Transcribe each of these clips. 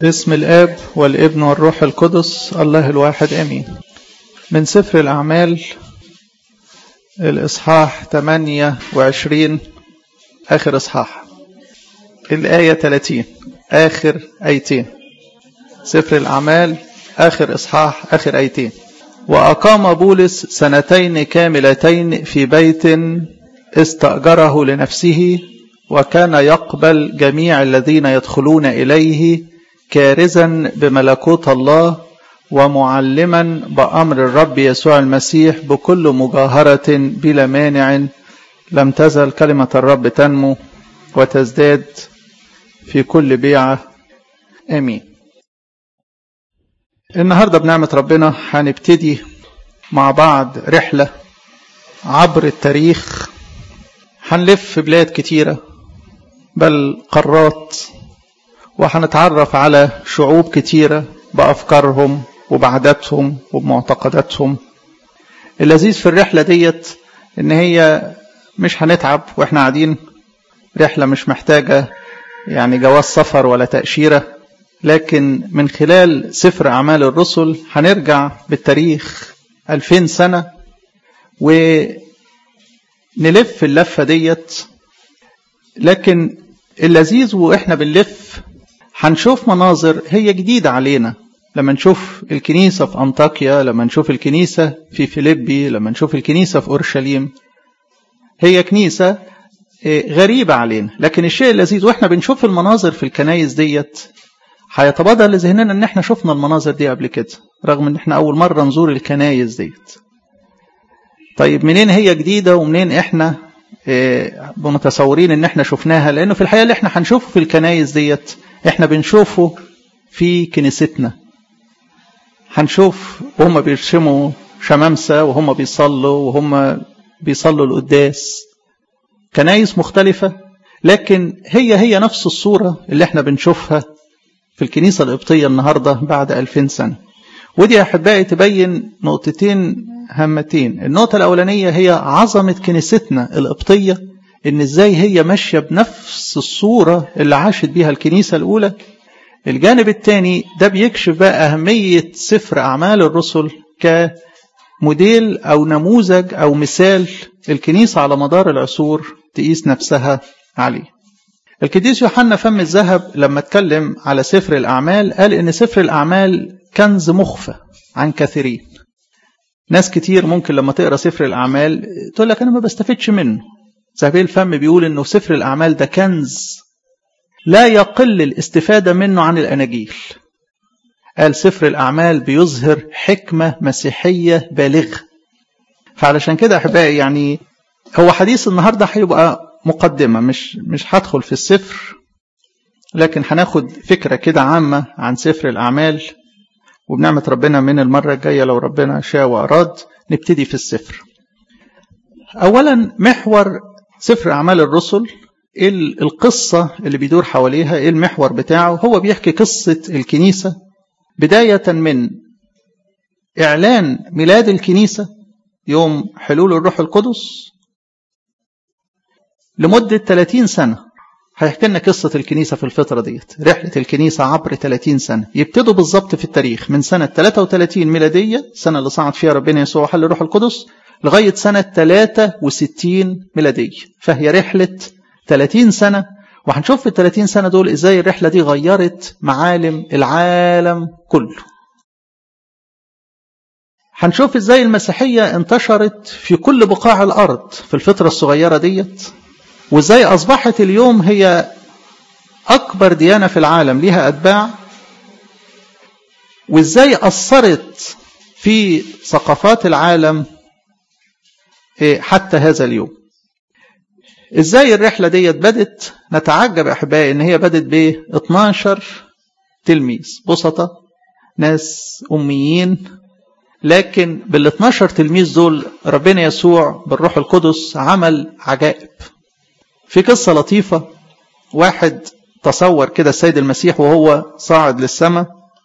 باسم الآب والابن والروح القدس الله الواحد آمين من سفر الأعمال الإصحاح 28 آخر إصحاح الآية 30 آخر آيتين سفر الأعمال آخر إصحاح آخر آيتين وأقام بولس سنتين كاملتين في بيت استأجره لنفسه وكان يقبل جميع الذين يدخلون إليه كارزا بملكوت الله ومعلما بأمر الرب يسوع المسيح بكل مجاهرة بلا مانع لم تزل كلمة الرب تنمو وتزداد في كل بيعة آمين النهاردة بنعمة ربنا هنبتدي مع بعض رحلة عبر التاريخ هنلف في بلاد كتيرة بل قارات وهنتعرف على شعوب كتيرة بأفكارهم وبعاداتهم وبمعتقداتهم اللذيذ في الرحلة ديت إن هي مش هنتعب وإحنا قاعدين رحلة مش محتاجة يعني جواز سفر ولا تأشيرة لكن من خلال سفر أعمال الرسل هنرجع بالتاريخ 2000 سنة ونلف اللفة ديت لكن اللذيذ وإحنا بنلف هنشوف مناظر هي جديدة علينا لما نشوف الكنيسة في أنطاكيا لما نشوف الكنيسة في فيليبي لما نشوف الكنيسة في أورشليم هي كنيسة غريبة علينا لكن الشيء اللذيذ واحنا بنشوف المناظر في الكنايس ديت هيتبادر لذهننا ان احنا شفنا المناظر دي قبل كده رغم ان احنا اول مرة نزور الكنايس ديت طيب منين هي جديدة ومنين احنا متصورين ان احنا شفناها لانه في الحقيقة اللي احنا هنشوفه في الكنايس ديت احنا بنشوفه في كنيستنا هنشوف وهم بيرسموا شمامسة وهم بيصلوا وهم بيصلوا القداس كنايس مختلفة لكن هي هي نفس الصورة اللي احنا بنشوفها في الكنيسة القبطية النهاردة بعد ألفين سنة ودي يا أحبائي تبين نقطتين هامتين النقطة الأولانية هي عظمة كنيستنا القبطية إن إزاي هي ماشية بنفس الصورة اللي عاشت بيها الكنيسة الأولى الجانب الثاني ده بيكشف بقى أهمية سفر أعمال الرسل كموديل أو نموذج أو مثال الكنيسة على مدار العصور تقيس نفسها عليه القديس يوحنا فم الذهب لما اتكلم على سفر الأعمال قال إن سفر الأعمال كنز مخفى عن كثيرين ناس كتير ممكن لما تقرا سفر الأعمال تقول لك أنا ما بستفدش منه زهبيل الفم بيقول إنه سفر الأعمال ده كنز لا يقل الاستفادة منه عن الأناجيل قال سفر الأعمال بيظهر حكمة مسيحية بالغة فعلشان كده أحبائي يعني هو حديث النهاردة هيبقى مقدمة مش مش هدخل في السفر لكن هناخد فكرة كده عامة عن سفر الأعمال وبنعمة ربنا من المرة الجاية لو ربنا شاء وأراد نبتدي في السفر أولا محور سفر أعمال الرسل ايه القصة اللي بيدور حواليها ايه المحور بتاعه هو بيحكي قصة الكنيسة بداية من إعلان ميلاد الكنيسة يوم حلول الروح القدس لمدة 30 سنة هيحكي لنا قصة الكنيسة في الفترة ديت رحلة الكنيسة عبر 30 سنة يبتدوا بالظبط في التاريخ من سنة 33 ميلادية السنة اللي صعد فيها ربنا يسوع حل الروح القدس لغاية سنة 63 ميلادية فهي رحلة 30 سنة وهنشوف في ال 30 سنة دول ازاي الرحلة دي غيرت معالم العالم كله. هنشوف ازاي المسيحية انتشرت في كل بقاع الأرض في الفترة الصغيرة ديت وازاي أصبحت اليوم هي أكبر ديانة في العالم ليها أتباع وازاي أثرت في ثقافات العالم حتى هذا اليوم. ازاي الرحله ديت بدت نتعجب احبائي ان هي بدت ب 12 تلميذ بسطة ناس اميين لكن بال 12 تلميذ دول ربنا يسوع بالروح القدس عمل عجائب في قصه لطيفه واحد تصور كده السيد المسيح وهو صاعد للسماء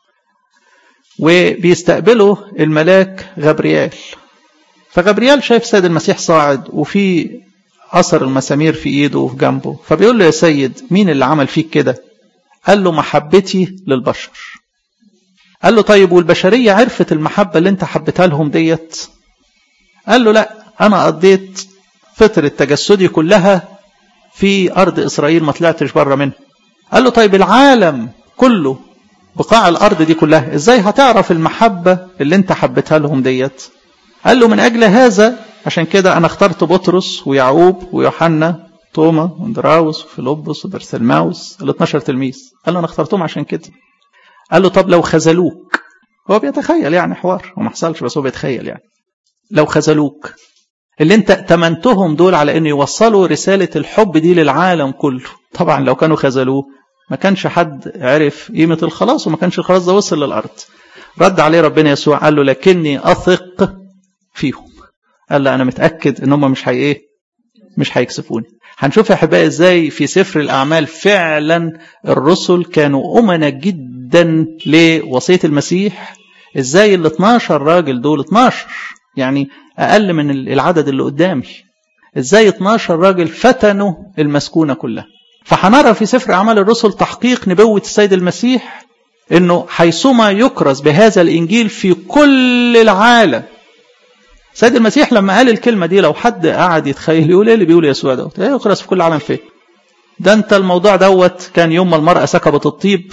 وبيستقبله الملاك غبريال فغبريال شايف السيد المسيح صاعد وفي أثر المسامير في إيده وفي جنبه فبيقول له يا سيد مين اللي عمل فيك كده قال له محبتي للبشر قال له طيب والبشرية عرفت المحبة اللي انت حبتها لهم ديت قال له لا انا قضيت فترة تجسدي كلها في ارض اسرائيل ما طلعتش بره منها قال له طيب العالم كله بقاع الارض دي كلها ازاي هتعرف المحبة اللي انت حبتها لهم ديت قال له من اجل هذا عشان كده انا اخترت بطرس ويعقوب ويوحنا توما واندراوس وفيلبس وبرسلماوس ال 12 تلميذ قال له انا اخترتهم عشان كده قال له طب لو خذلوك هو بيتخيل يعني حوار وما حصلش بس هو بيتخيل يعني لو خذلوك اللي انت تمنتهم دول على انه يوصلوا رسالة الحب دي للعالم كله طبعا لو كانوا خذلوه ما كانش حد عرف قيمة الخلاص وما كانش الخلاص ده وصل للأرض رد عليه ربنا يسوع قال له لكني أثق فيهم قال له أنا متأكد إن هم مش هي إيه مش هيكسفوني هنشوف يا احبائي ازاي في سفر الاعمال فعلا الرسل كانوا امنا جدا لوصيه المسيح ازاي ال 12 راجل دول 12 يعني اقل من العدد اللي قدامي ازاي 12 راجل فتنوا المسكونه كلها فهنرى في سفر اعمال الرسل تحقيق نبوه السيد المسيح انه حيثما يكرز بهذا الانجيل في كل العالم سيد المسيح لما قال الكلمة دي لو حد قعد يتخيل يقول ايه اللي بيقول يسوع دوت ايه يخلص في كل العالم فين ده انت الموضوع دوت كان يوم ما المرأة سكبت الطيب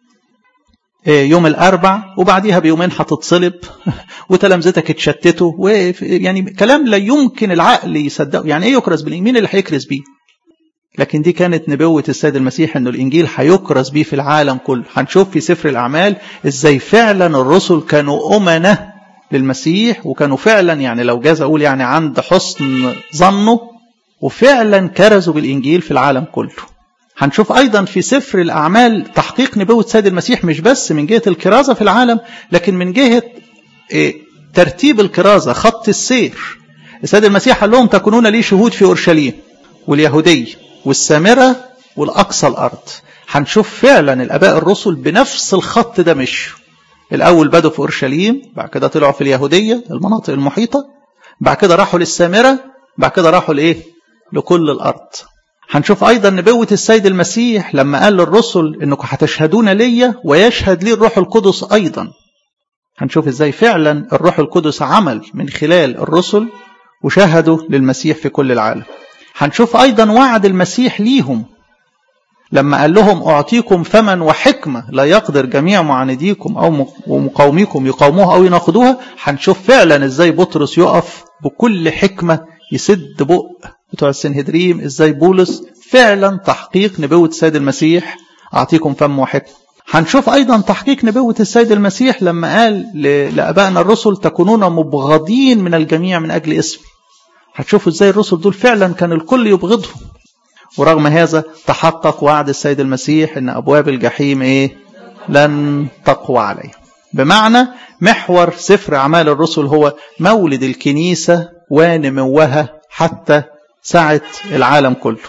إيه يوم الأربع وبعديها بيومين هتتصلب وتلامذتك اتشتتوا يعني كلام لا يمكن العقل يصدقه يعني ايه يكرز بالإنجيل مين اللي هيكرز بيه لكن دي كانت نبوة السيد المسيح انه الانجيل هيكرز بيه في العالم كله هنشوف في سفر الاعمال ازاي فعلا الرسل كانوا امنه للمسيح وكانوا فعلا يعني لو جاز اقول يعني عند حسن ظنه وفعلا كرزوا بالانجيل في العالم كله. هنشوف ايضا في سفر الاعمال تحقيق نبوه سيد المسيح مش بس من جهه الكرازه في العالم لكن من جهه ترتيب الكرازه خط السير. السيد المسيح قال لهم تكونون لي شهود في اورشليم واليهوديه والسامره والاقصى الارض. هنشوف فعلا الاباء الرسل بنفس الخط ده مشوا. الأول بدوا في أورشليم بعد كده طلعوا في اليهودية المناطق المحيطة بعد كده راحوا للسامرة بعد كده راحوا لإيه لكل الأرض هنشوف أيضا نبوة السيد المسيح لما قال للرسل إنكم هتشهدون ليا ويشهد لي الروح القدس أيضا هنشوف إزاي فعلا الروح القدس عمل من خلال الرسل وشهدوا للمسيح في كل العالم هنشوف أيضا وعد المسيح ليهم لما قال لهم أعطيكم فما وحكمة لا يقدر جميع معانديكم أو مقاوميكم يقاوموها أو يناقضوها هنشوف فعلا إزاي بطرس يقف بكل حكمة يسد بق بتوع السنهدريم إزاي بولس فعلا تحقيق نبوة السيد المسيح أعطيكم فم وحكمة هنشوف أيضا تحقيق نبوة السيد المسيح لما قال لأبائنا الرسل تكونون مبغضين من الجميع من أجل اسمي هتشوفوا إزاي الرسل دول فعلا كان الكل يبغضهم ورغم هذا تحقق وعد السيد المسيح ان ابواب الجحيم ايه لن تقوى عليه بمعنى محور سفر اعمال الرسل هو مولد الكنيسه ونموها حتى سعه العالم كله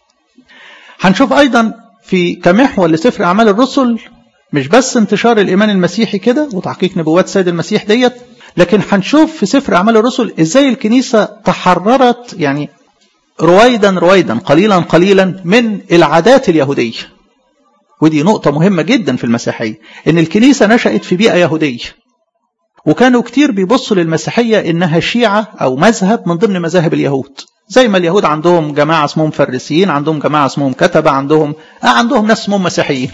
هنشوف ايضا في كمحور لسفر اعمال الرسل مش بس انتشار الايمان المسيحي كده وتحقيق نبوات السيد المسيح ديت لكن هنشوف في سفر اعمال الرسل ازاي الكنيسه تحررت يعني رويدا رويدا قليلا قليلا من العادات اليهودية ودي نقطة مهمة جدا في المسيحية ان الكنيسة نشأت في بيئة يهودية وكانوا كتير بيبصوا للمسيحية انها شيعة او مذهب من ضمن مذاهب اليهود زي ما اليهود عندهم جماعة اسمهم فريسيين عندهم جماعة اسمهم كتبة عندهم آه عندهم ناس اسمهم مسيحيين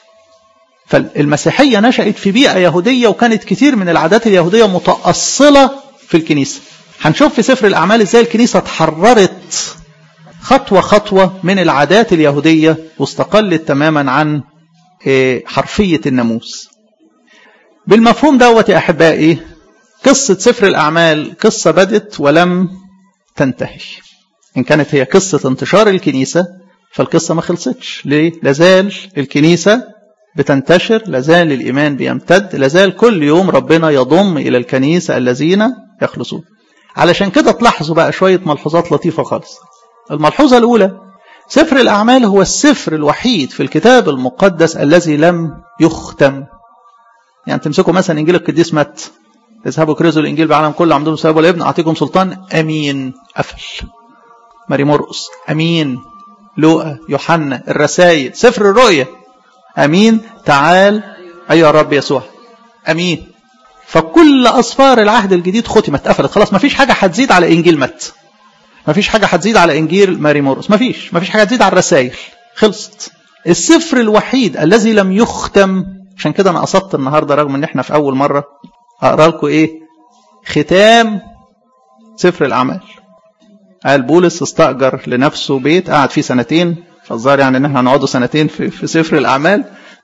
فالمسيحية نشأت في بيئة يهودية وكانت كتير من العادات اليهودية متأصلة في الكنيسة هنشوف في سفر الأعمال ازاي الكنيسة اتحررت خطوة خطوة من العادات اليهودية واستقلت تماما عن حرفية الناموس بالمفهوم دوت يا أحبائي قصة سفر الأعمال قصة بدت ولم تنتهي إن كانت هي قصة انتشار الكنيسة فالقصة ما خلصتش ليه؟ لازال الكنيسة بتنتشر لازال الإيمان بيمتد لازال كل يوم ربنا يضم إلى الكنيسة الذين يخلصون علشان كده تلاحظوا بقى شوية ملحوظات لطيفة خالص الملحوظة الأولى سفر الأعمال هو السفر الوحيد في الكتاب المقدس الذي لم يختم يعني تمسكوا مثلا إنجيل القديس مات اذهبوا كرزوا الإنجيل بعالم كله عمدون السبب والابن أعطيكم سلطان أمين قفل ماري مرقس أمين لوقا يوحنا الرسائل سفر الرؤيا امين تعال ايها الرب يسوع امين فكل اسفار العهد الجديد ختمت اتقفلت خلاص ما فيش حاجه هتزيد على انجيل متى ما فيش حاجه هتزيد على انجيل ماري مورس ما فيش ما فيش حاجه هتزيد على الرسائل خلصت السفر الوحيد الذي لم يختم عشان كده انا قصدت النهارده رغم ان احنا في اول مره اقرا لكم ايه ختام سفر الاعمال قال بولس استاجر لنفسه بيت قعد فيه سنتين فالظاهر يعني ان احنا هنقعدوا سنتين في, في سفر الاعمال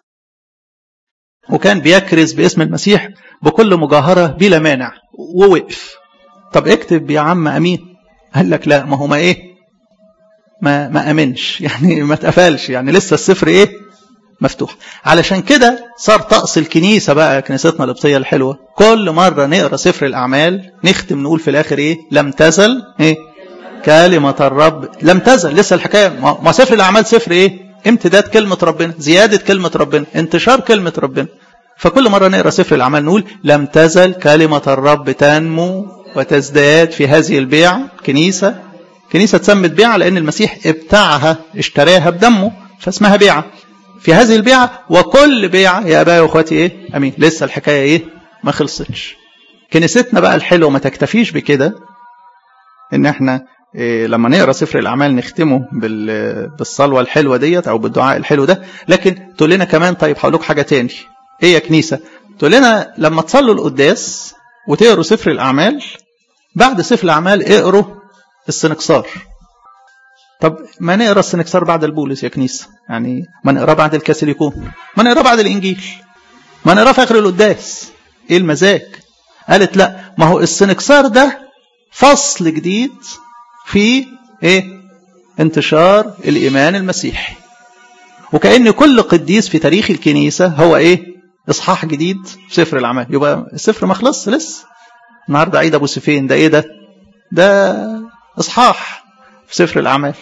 وكان بيكرز باسم المسيح بكل مجاهره بلا مانع ووقف طب اكتب يا عم امين قال لك لا ما هو ما ايه ما ما امنش يعني ما اتقفلش يعني لسه السفر ايه مفتوح علشان كده صار طقس الكنيسه بقى كنيستنا القبطيه الحلوه كل مره نقرا سفر الاعمال نختم نقول في الاخر ايه لم تزل ايه كلمه الرب لم تزل لسه الحكايه ما سفر الاعمال سفر ايه امتداد كلمه ربنا زياده كلمه ربنا انتشار كلمه ربنا فكل مره نقرا سفر الاعمال نقول لم تزل كلمه الرب تنمو وتزداد في هذه البيع كنيسه كنيسه تسمت بيعه لان المسيح ابتاعها اشتراها بدمه فاسمها بيعه في هذه البيعه وكل بيعه يا ابائي واخواتي ايه امين لسه الحكايه ايه ما خلصتش كنيستنا بقى الحلوه ما تكتفيش بكده ان احنا إيه لما نقرا سفر الاعمال نختمه بالصلوه الحلوه ديت او بالدعاء الحلو ده لكن تقول لنا كمان طيب هقول لكم حاجه تاني ايه يا كنيسه تقول لنا لما تصلوا القداس وتقروا سفر الاعمال بعد سفر الاعمال اقروا السنكسار طب ما نقرا السنكسار بعد البولس يا كنيسه يعني ما نقرا بعد الكاثوليكون ما نقرا بعد الانجيل ما نقرا في اخر القداس ايه المزاج قالت لا ما هو السنكسار ده فصل جديد في ايه انتشار الايمان المسيحي وكأن كل قديس في تاريخ الكنيسة هو ايه اصحاح جديد في سفر الاعمال يبقى السفر ما خلصش لسه النهارده عيد ابو سيفين ده ايه ده ده اصحاح في سفر الاعمال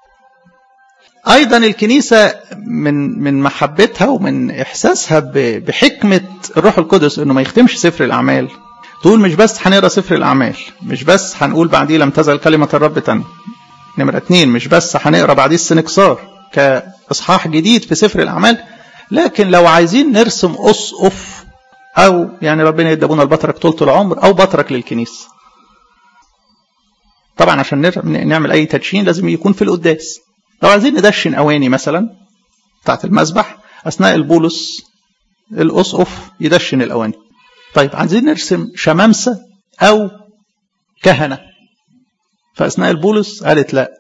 ايضا الكنيسه من من محبتها ومن احساسها بحكمه الروح القدس انه ما يختمش سفر الاعمال تقول مش بس هنقرا سفر الاعمال مش بس هنقول بعديه لم تزل كلمه الرب تنمو نمره اتنين مش بس هنقرا بعديه السنكسار كاصحاح جديد في سفر الاعمال لكن لو عايزين نرسم اسقف او يعني ربنا يدبونا البطرك طولة العمر او بطرك للكنيسه طبعا عشان نعمل اي تدشين لازم يكون في القداس لو عايزين ندشن اواني مثلا بتاعت المسبح اثناء البولس الاسقف يدشن الاواني طيب عايزين نرسم شمامسه او كهنه فاثناء البولس قالت لا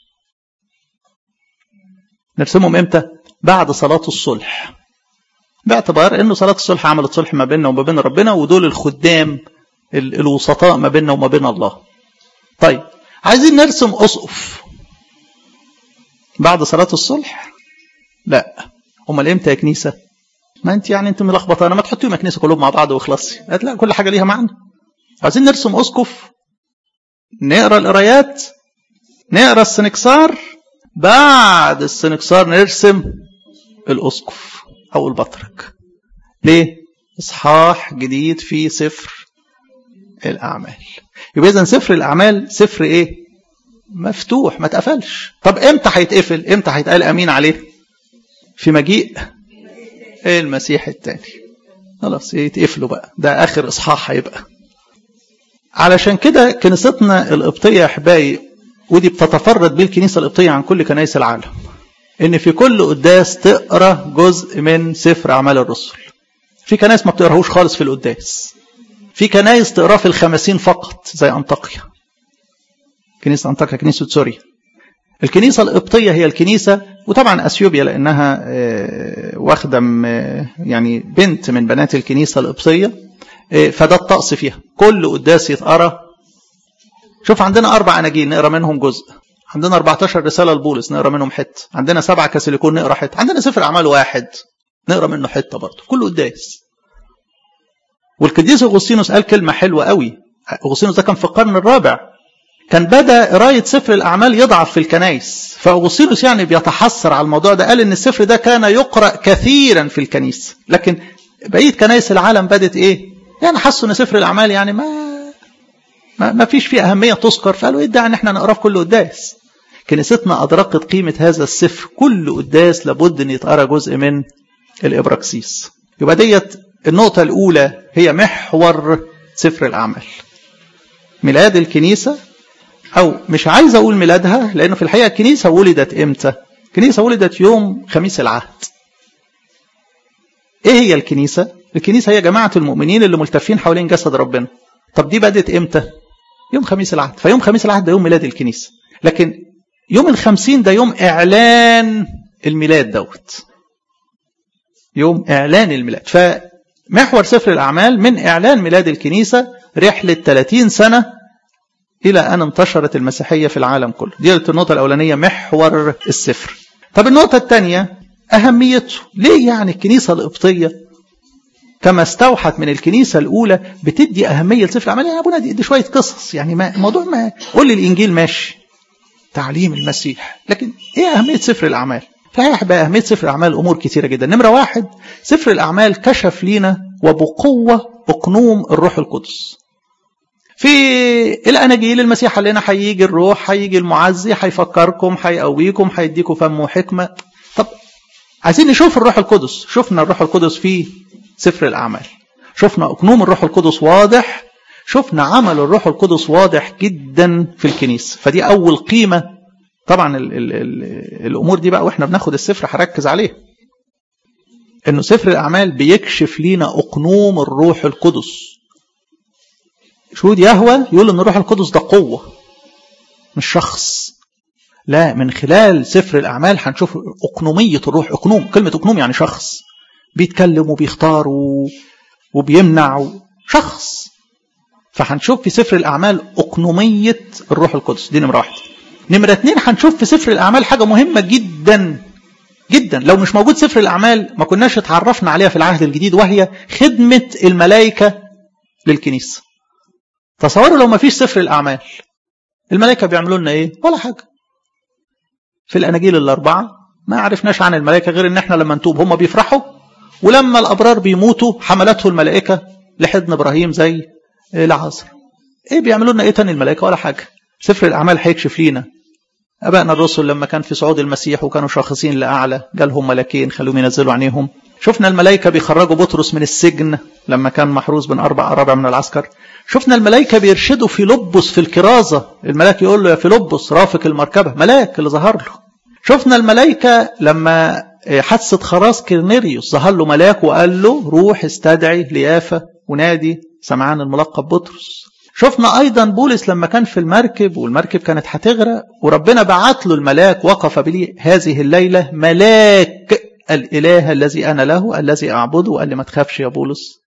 نرسمهم امتى بعد صلاه الصلح باعتبار انه صلاه الصلح عملت صلح ما بيننا وما بين ربنا ودول الخدام الوسطاء ما بيننا وما بين الله طيب عايزين نرسم اسقف بعد صلاه الصلح لا امال امتى يا كنيسه ما انت يعني انت ملخبطه انا ما تحطيهم يا كنيسه كلهم مع بعض واخلصي قالت لا كل حاجه ليها معنى عايزين نرسم اسقف نقرا القرايات نقرا السنكسار بعد السنكسار نرسم الاسقف او البطرك ليه اصحاح جديد في سفر الاعمال يبقى اذا سفر الاعمال سفر ايه مفتوح ما اتقفلش طب امتى هيتقفل امتى هيتقال امين عليه في مجيء المسيح الثاني خلاص يتقفلوا بقى ده اخر اصحاح هيبقى علشان كده كنيستنا القبطيه يا احبائي ودي بتتفرد بيه الكنيسه القبطيه عن كل كنائس العالم ان في كل قداس تقرا جزء من سفر اعمال الرسل في كنائس ما بتقراهوش خالص في القداس في كنائس تقراه في الخمسين فقط زي انطاكيا كنيسه انطاكيا كنيسه سوريا الكنيسه القبطيه هي الكنيسه وطبعا اثيوبيا لانها واخده يعني بنت من بنات الكنيسه القبطيه فده الطقس فيها كل قداس يتقرا شوف عندنا اربع اناجيل نقرا منهم جزء عندنا 14 رساله لبولس نقرا منهم حته عندنا سبعه كاسيليكون نقرا حته عندنا سفر اعمال واحد نقرا منه حته برضه كل قداس والقديس اغسطينوس قال كلمه حلوه قوي اغسطينوس ده كان في القرن الرابع كان بدا قرايه سفر الاعمال يضعف في الكنائس فاغسطينوس يعني بيتحسر على الموضوع ده قال ان السفر ده كان يقرا كثيرا في الكنيسه لكن بقيه كنائس العالم بدت ايه يعني حسوا ان سفر الاعمال يعني ما ما, ما فيش فيه اهميه تذكر فقالوا ايه ده ان احنا نقراه في كل قداس كنيستنا ادركت قيمه هذا السفر كل قداس لابد ان يتقرا جزء من الإبراكسيس يبقى ديت النقطة الأولى هي محور سفر الأعمال ميلاد الكنيسة أو مش عايز أقول ميلادها لأنه في الحقيقة الكنيسة ولدت إمتى الكنيسة ولدت يوم خميس العهد إيه هي الكنيسة الكنيسة هي جماعة المؤمنين اللي ملتفين حوالين جسد ربنا طب دي بدت إمتى يوم خميس العهد فيوم خميس العهد ده يوم ميلاد الكنيسة لكن يوم الخمسين ده يوم إعلان الميلاد دوت يوم إعلان الميلاد فمحور سفر الأعمال من إعلان ميلاد الكنيسة رحلة 30 سنة إلى أن انتشرت المسيحية في العالم كله دي النقطة الأولانية محور السفر طب النقطة الثانية أهميته ليه يعني الكنيسة القبطية كما استوحت من الكنيسة الأولى بتدي أهمية لسفر الأعمال يا أبونا دي, دي شوية قصص يعني ما الموضوع ما قول لي الإنجيل ماشي تعليم المسيح لكن إيه أهمية سفر الأعمال فهي بقى أهمية سفر الأعمال أمور كتيرة جدا نمرة واحد سفر الأعمال كشف لينا وبقوة أقنوم الروح القدس في الأناجيل المسيح قال لنا هيجي الروح هيجي المعزي هيفكركم هيقويكم هيديكم فم وحكمة طب عايزين نشوف الروح القدس شفنا الروح القدس في سفر الأعمال شفنا أقنوم الروح القدس واضح شفنا عمل الروح القدس واضح جدا في الكنيسة فدي أول قيمة طبعا ال ال ال الأمور دي بقى وإحنا بناخد السفر هركز عليها إنه سفر الأعمال بيكشف لينا أقنوم الروح القدس شهود يهوى يقول إن الروح القدس ده قوة مش شخص لا من خلال سفر الأعمال هنشوف أقنومية الروح أقنوم كلمة أقنوم يعني شخص بيتكلم وبيختار وبيمنع شخص فهنشوف في سفر الأعمال أقنومية الروح القدس دي نمرة واحدة نمرة اتنين هنشوف في سفر الأعمال حاجة مهمة جدا جدا لو مش موجود سفر الأعمال ما كناش اتعرفنا عليها في العهد الجديد وهي خدمة الملائكة للكنيسة تصوروا لو ما فيش سفر الأعمال الملائكة بيعملوا لنا إيه ولا حاجة في الأناجيل الأربعة ما عرفناش عن الملائكة غير إن إحنا لما نتوب هم بيفرحوا ولما الأبرار بيموتوا حملته الملائكة لحضن إبراهيم زي لعازر إيه بيعملوا لنا إيه تاني الملائكة ولا حاجة سفر الأعمال هيكشف لينا أبائنا الرسل لما كان في صعود المسيح وكانوا شاخصين لأعلى جالهم ملاكين خلوهم ينزلوا عينيهم شفنا الملائكة بيخرجوا بطرس من السجن لما كان محروس بين أربع أرابع من العسكر شفنا الملائكة بيرشدوا فيلبس في الكرازة الملاك يقول له يا فيلبس رافق المركبة ملاك اللي ظهر له شفنا الملائكة لما حادثة خراس كرنيريوس ظهر له ملاك وقال له روح استدعي ليافة ونادي سمعان الملقب بطرس شفنا أيضا بولس لما كان في المركب والمركب كانت هتغرق وربنا بعت له الملاك وقف بلي هذه الليلة ملاك الإله الذي أنا له الذي أعبده وقال لي ما تخافش يا بولس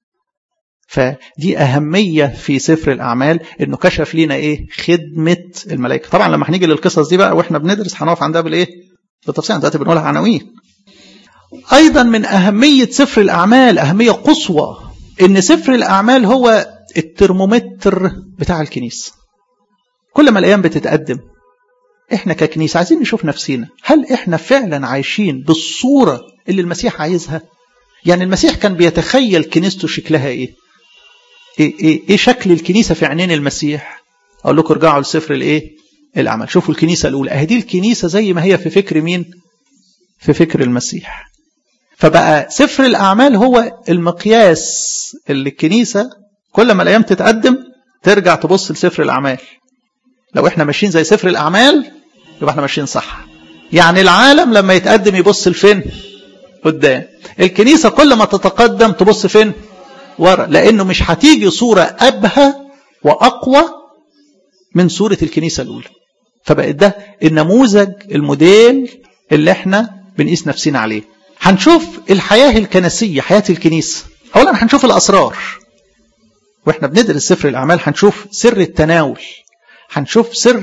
فدي أهمية في سفر الأعمال إنه كشف لنا إيه خدمة الملائكة طبعا لما هنيجي للقصص دي بقى وإحنا بندرس هنقف عندها بالإيه بالتفصيل دلوقتي بنقولها عناوين أيضا من أهمية سفر الأعمال أهمية قصوى إن سفر الأعمال هو الترمومتر بتاع الكنيسة كل ما الأيام بتتقدم إحنا ككنيسة عايزين نشوف نفسينا هل إحنا فعلا عايشين بالصورة اللي المسيح عايزها يعني المسيح كان بيتخيل كنيسته شكلها إيه إيه, إيه, إيه شكل الكنيسة في عينين المسيح أقول لكم ارجعوا لسفر الإيه الأعمال شوفوا الكنيسة الأولى أهدي الكنيسة زي ما هي في فكر مين في فكر المسيح فبقى سفر الأعمال هو المقياس اللي الكنيسة كل ما الأيام تتقدم ترجع تبص لسفر الأعمال لو احنا ماشيين زي سفر الأعمال يبقى احنا ماشيين صح يعني العالم لما يتقدم يبص لفين قدام الكنيسة كل ما تتقدم تبص فين ورا لأنه مش هتيجي صورة أبهى وأقوى من صورة الكنيسة الأولى فبقت ده النموذج الموديل اللي احنا بنقيس نفسنا عليه هنشوف الحياة الكنسية حياة الكنيسة أولا هنشوف الأسرار واحنا بندرس سفر الأعمال هنشوف سر التناول هنشوف سر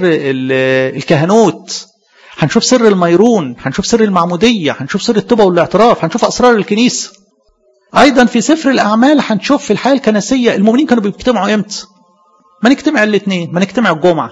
الكهنوت هنشوف سر الميرون هنشوف سر المعمودية هنشوف سر التوبة والاعتراف هنشوف أسرار الكنيسة أيضا في سفر الأعمال هنشوف في الحياة الكنسية المؤمنين كانوا بيجتمعوا إمتى ما نجتمع الاثنين ما نجتمع الجمعة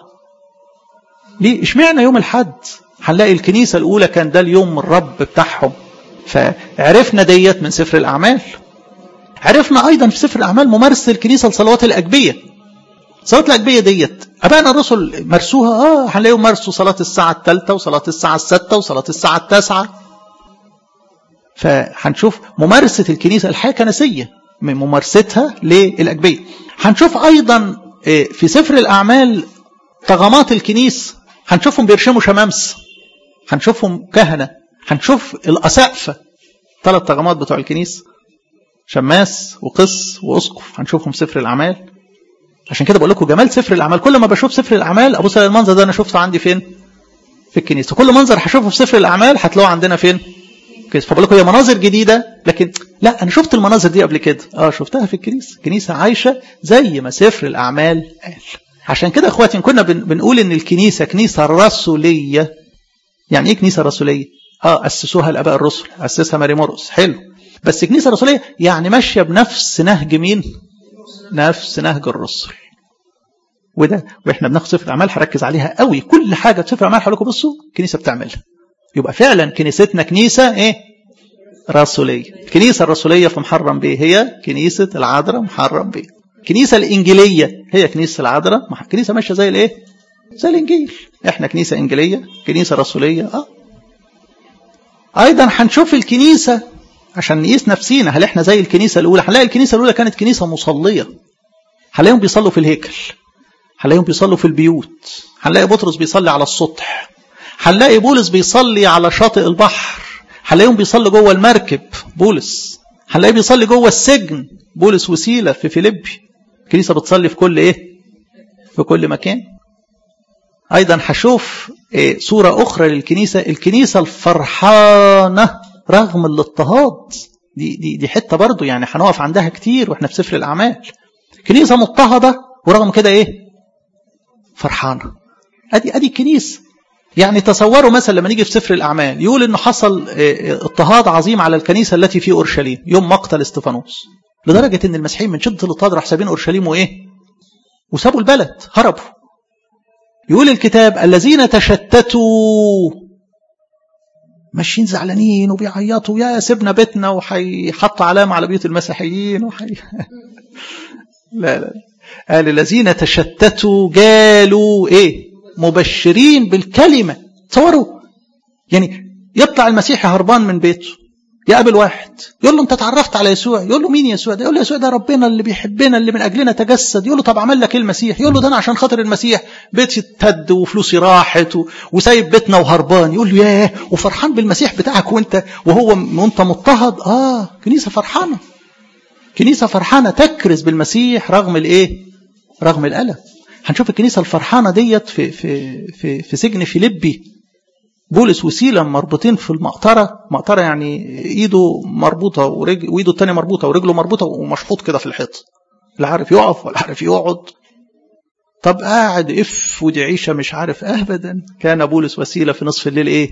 ليه اشمعنى يوم الحد هنلاقي الكنيسة الأولى كان ده اليوم الرب بتاعهم فعرفنا ديت من سفر الأعمال عرفنا أيضا في سفر الأعمال ممارسة الكنيسة لصلوات الأجبية صلاة الأجبية ديت أبائنا الرسل مارسوها آه هنلاقيهم مارسوا صلاة الساعة الثالثة وصلاة الساعة الستة وصلاة الساعة التاسعة فهنشوف ممارسة الكنيسة الحياة كنسية من ممارستها للأجبية هنشوف أيضا في سفر الأعمال طغمات الكنيسة هنشوفهم بيرشموا شمامس هنشوفهم كهنة هنشوف الأسقفة ثلاث طغمات بتوع الكنيسة شماس وقس وأسقف هنشوفهم في سفر الأعمال عشان كده بقول لكم جمال سفر الأعمال كل ما بشوف سفر الأعمال أبص المنظر ده أنا شفته عندي فين في الكنيسة كل منظر هشوفه في سفر الأعمال هتلاقوه عندنا فين الكنيسة فبقول لكم هي مناظر جديدة لكن لا أنا شفت المناظر دي قبل كده اه شفتها في الكنيسة كنيسة عايشة زي ما سفر الأعمال قال عشان كده اخواتي كنا بنقول ان الكنيسة كنيسة رسولية يعني ايه كنيسة رسولية اه أسسوها الآباء الرسل أسسها ماري مرقس حلو بس كنيسة رسولية يعني ماشية بنفس نهج مين نفس نهج الرسل وده واحنا بناخد سفر الاعمال هركز عليها قوي كل حاجه في سفر الاعمال هقول لكم بصوا الكنيسه بتعملها يبقى فعلا كنيستنا كنيسه ايه رسوليه الكنيسه الرسوليه في محرم بيه هي كنيسه العذراء محرم بيه الكنيسه الانجيليه هي كنيسه العذراء كنيسه ماشيه زي الايه زي الانجيل احنا كنيسه انجيليه كنيسه رسوليه اه ايضا هنشوف الكنيسه عشان نقيس نفسينا هل احنا زي الكنيسه الاولى هنلاقي الكنيسه الاولى كانت كنيسه مصليه هنلاقيهم بيصلوا في الهيكل هنلاقيهم بيصلوا في البيوت هنلاقي بطرس بيصلي على السطح هنلاقي بولس بيصلي على شاطئ البحر هنلاقيهم بيصلي جوه المركب بولس هنلاقيه بيصلي جوه السجن بولس وسيله في فيليبي الكنيسه بتصلي في كل ايه في كل مكان ايضا هشوف إيه صوره اخرى للكنيسه الكنيسه الفرحانه رغم الاضطهاد دي دي دي حته برضو يعني هنقف عندها كتير واحنا في سفر الاعمال كنيسه مضطهده ورغم كده ايه فرحانه ادي ادي الكنيسه يعني تصوروا مثلا لما نيجي في سفر الاعمال يقول انه حصل اضطهاد عظيم على الكنيسه التي في اورشليم يوم مقتل استفانوس لدرجه ان المسيحيين من شده الاضطهاد راح سابين اورشليم وايه وسابوا البلد هربوا يقول الكتاب الذين تشتتوا ماشيين زعلانين وبيعيطوا يا سيبنا بيتنا وحيحط علامة على بيوت المسيحيين وحي... لا لا قال الذين تشتتوا قالوا ايه مبشرين بالكلمة تصوروا يعني يطلع المسيحي هربان من بيته يقابل واحد يقول له انت اتعرفت على يسوع يقول له مين يسوع ده يقول له يسوع ده ربنا اللي بيحبنا اللي من اجلنا تجسد يقول له طب عمل لك ايه المسيح يقول له ده انا عشان خاطر المسيح بيتي اتهد وفلوسي راحت و... وسايب بيتنا وهربان يقول له ياه وفرحان بالمسيح بتاعك وانت وهو وانت مضطهد اه كنيسه فرحانه كنيسه فرحانه تكرز بالمسيح رغم الايه رغم الالم هنشوف الكنيسه الفرحانه ديت في في في في سجن فيليبي بولس وسيلة مربوطين في المقطرة مقطرة يعني ايده مربوطة ورجل وايده التانية مربوطة ورجله مربوطة ومشحوط كده في الحيط لا عارف يقف ولا عارف يقعد طب قاعد اف ودي عيشة مش عارف ابدا كان بولس وسيلة في نصف الليل ايه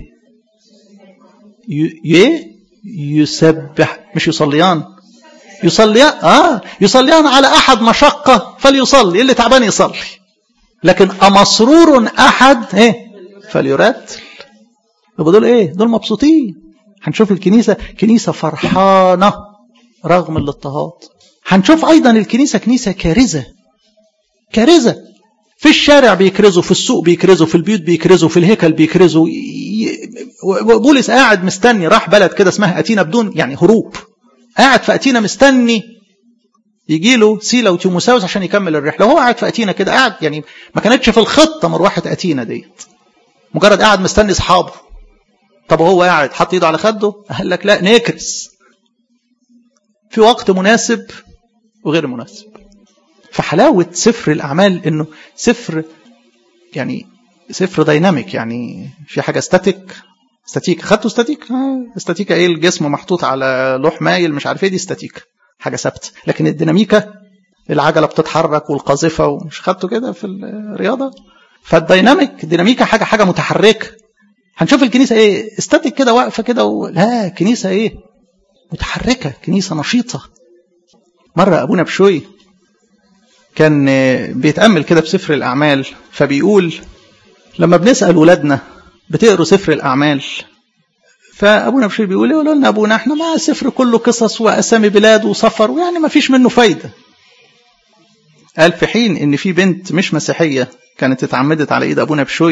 ي... يسبح مش يصليان يصليان اه يصليان على احد مشقة فليصلي اللي تعبان يصلي لكن امسرور احد ايه فليرتل يبقى دول ايه دول مبسوطين هنشوف الكنيسة كنيسة فرحانة رغم الاضطهاد هنشوف ايضا الكنيسة كنيسة كارزة كارزة في الشارع بيكرزوا في السوق بيكرزوا في البيوت بيكرزوا في الهيكل بيكرزوا بولس قاعد مستني راح بلد كده اسمها أتينا بدون يعني هروب قاعد في أتينا مستني يجي له سيلا وتيموساوس عشان يكمل الرحله وهو قاعد في أتينا كده قاعد يعني ما كانتش في الخطة مروحة أتينا ديت مجرد قاعد مستني اصحابه طب هو قاعد حط ايده على خده قال لك لا نكرس في وقت مناسب وغير مناسب فحلاوة سفر الأعمال إنه سفر يعني سفر دايناميك يعني في حاجة ستاتيك ستاتيك خدتوا ستاتيك آه ستاتيكا ايه الجسم محطوط على لوح مايل مش عارف ايه دي ستاتيك حاجة ثابتة لكن الديناميكا العجلة بتتحرك والقاذفة ومش خدتوا كده في الرياضة فالديناميك الديناميكا حاجة حاجة متحركة هنشوف الكنيسة ايه استاتيك كده واقفة كده و... لا كنيسة ايه متحركة كنيسة نشيطة مرة أبونا بشوي كان بيتأمل كده في سفر الأعمال فبيقول لما بنسأل ولادنا بتقروا سفر الأعمال فأبونا بشوي بيقول يقولوا لنا أبونا احنا ما سفر كله قصص وأسامي بلاد وسفر ويعني ما فيش منه فايدة قال في حين إن في بنت مش مسيحية كانت اتعمدت على إيد أبونا بشوي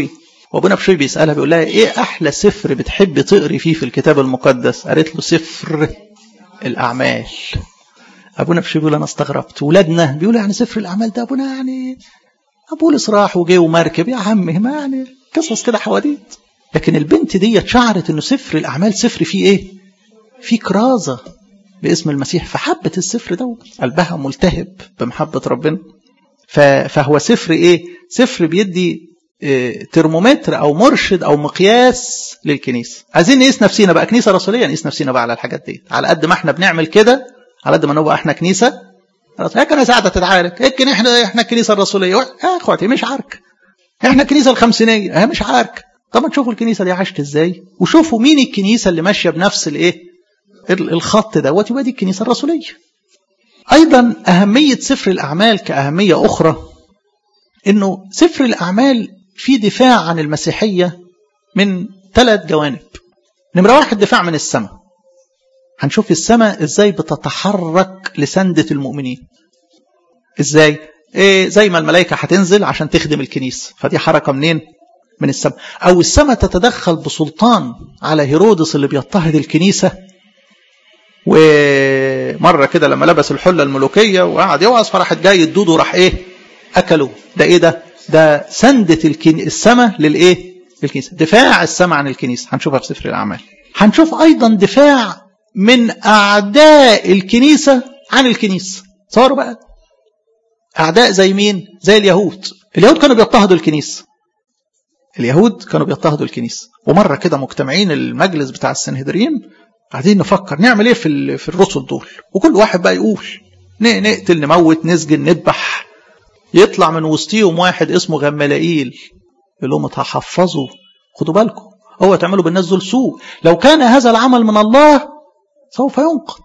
وابونا بشوي بيسالها بيقول لها ايه احلى سفر بتحب تقري فيه في الكتاب المقدس قالت له سفر الاعمال ابونا بشوي بيقول انا استغربت ولادنا بيقولوا يعني سفر الاعمال ده ابونا يعني بولس راح وجه ومركب يا عمي ما يعني قصص كده حواديت لكن البنت دي شعرت انه سفر الاعمال سفر فيه ايه فيه كرازه باسم المسيح فحبت السفر ده قلبها ملتهب بمحبه ربنا فهو سفر ايه سفر بيدي إيه ترمومتر او مرشد او مقياس للكنيسه عايزين نقيس نفسينا بقى كنيسه رسوليه نقيس نفسينا بقى على الحاجات دي على قد ما احنا بنعمل كده على قد ما نبقى احنا كنيسه هيك انا قاعده تتعارك هيك احنا احنا الكنيسه الرسوليه يا اخواتي مش عارك احنا الكنيسه الخمسينيه هي مش عارك طب ما تشوفوا الكنيسه دي عاشت ازاي وشوفوا مين الكنيسه اللي ماشيه بنفس الايه الخط دوت يبقى دي الكنيسه الرسوليه ايضا اهميه سفر الاعمال كاهميه اخرى انه سفر الاعمال في دفاع عن المسيحيه من ثلاث جوانب نمره واحد دفاع من السماء هنشوف السماء ازاي بتتحرك لسندة المؤمنين ازاي إيه زي ما الملائكة هتنزل عشان تخدم الكنيسة فدي حركة منين من السماء او السماء تتدخل بسلطان على هيرودس اللي بيضطهد الكنيسة ومرة كده لما لبس الحلة الملوكية وقعد يوعظ فراحت جاي الدود وراح ايه اكله ده ايه ده ده سندة الكن... السماء للايه للكنيسة دفاع السماء عن الكنيسة هنشوفها في سفر الاعمال هنشوف ايضا دفاع من أعداء الكنيسة عن الكنيسة صاروا بقى أعداء زي مين زي اليهود اليهود كانوا بيضطهدوا الكنيسة اليهود كانوا بيضطهدوا الكنيسة ومرة كده مجتمعين المجلس بتاع السنهدرين قاعدين نفكر نعمل ايه في في الرسل دول وكل واحد بقى يقول نقتل نموت نسجن نذبح يطلع من وسطيهم واحد اسمه غملائيل يقول لهم تحفظوا خدوا بالكم هو تعملوا بالناس دول سوء لو كان هذا العمل من الله سوف ينقض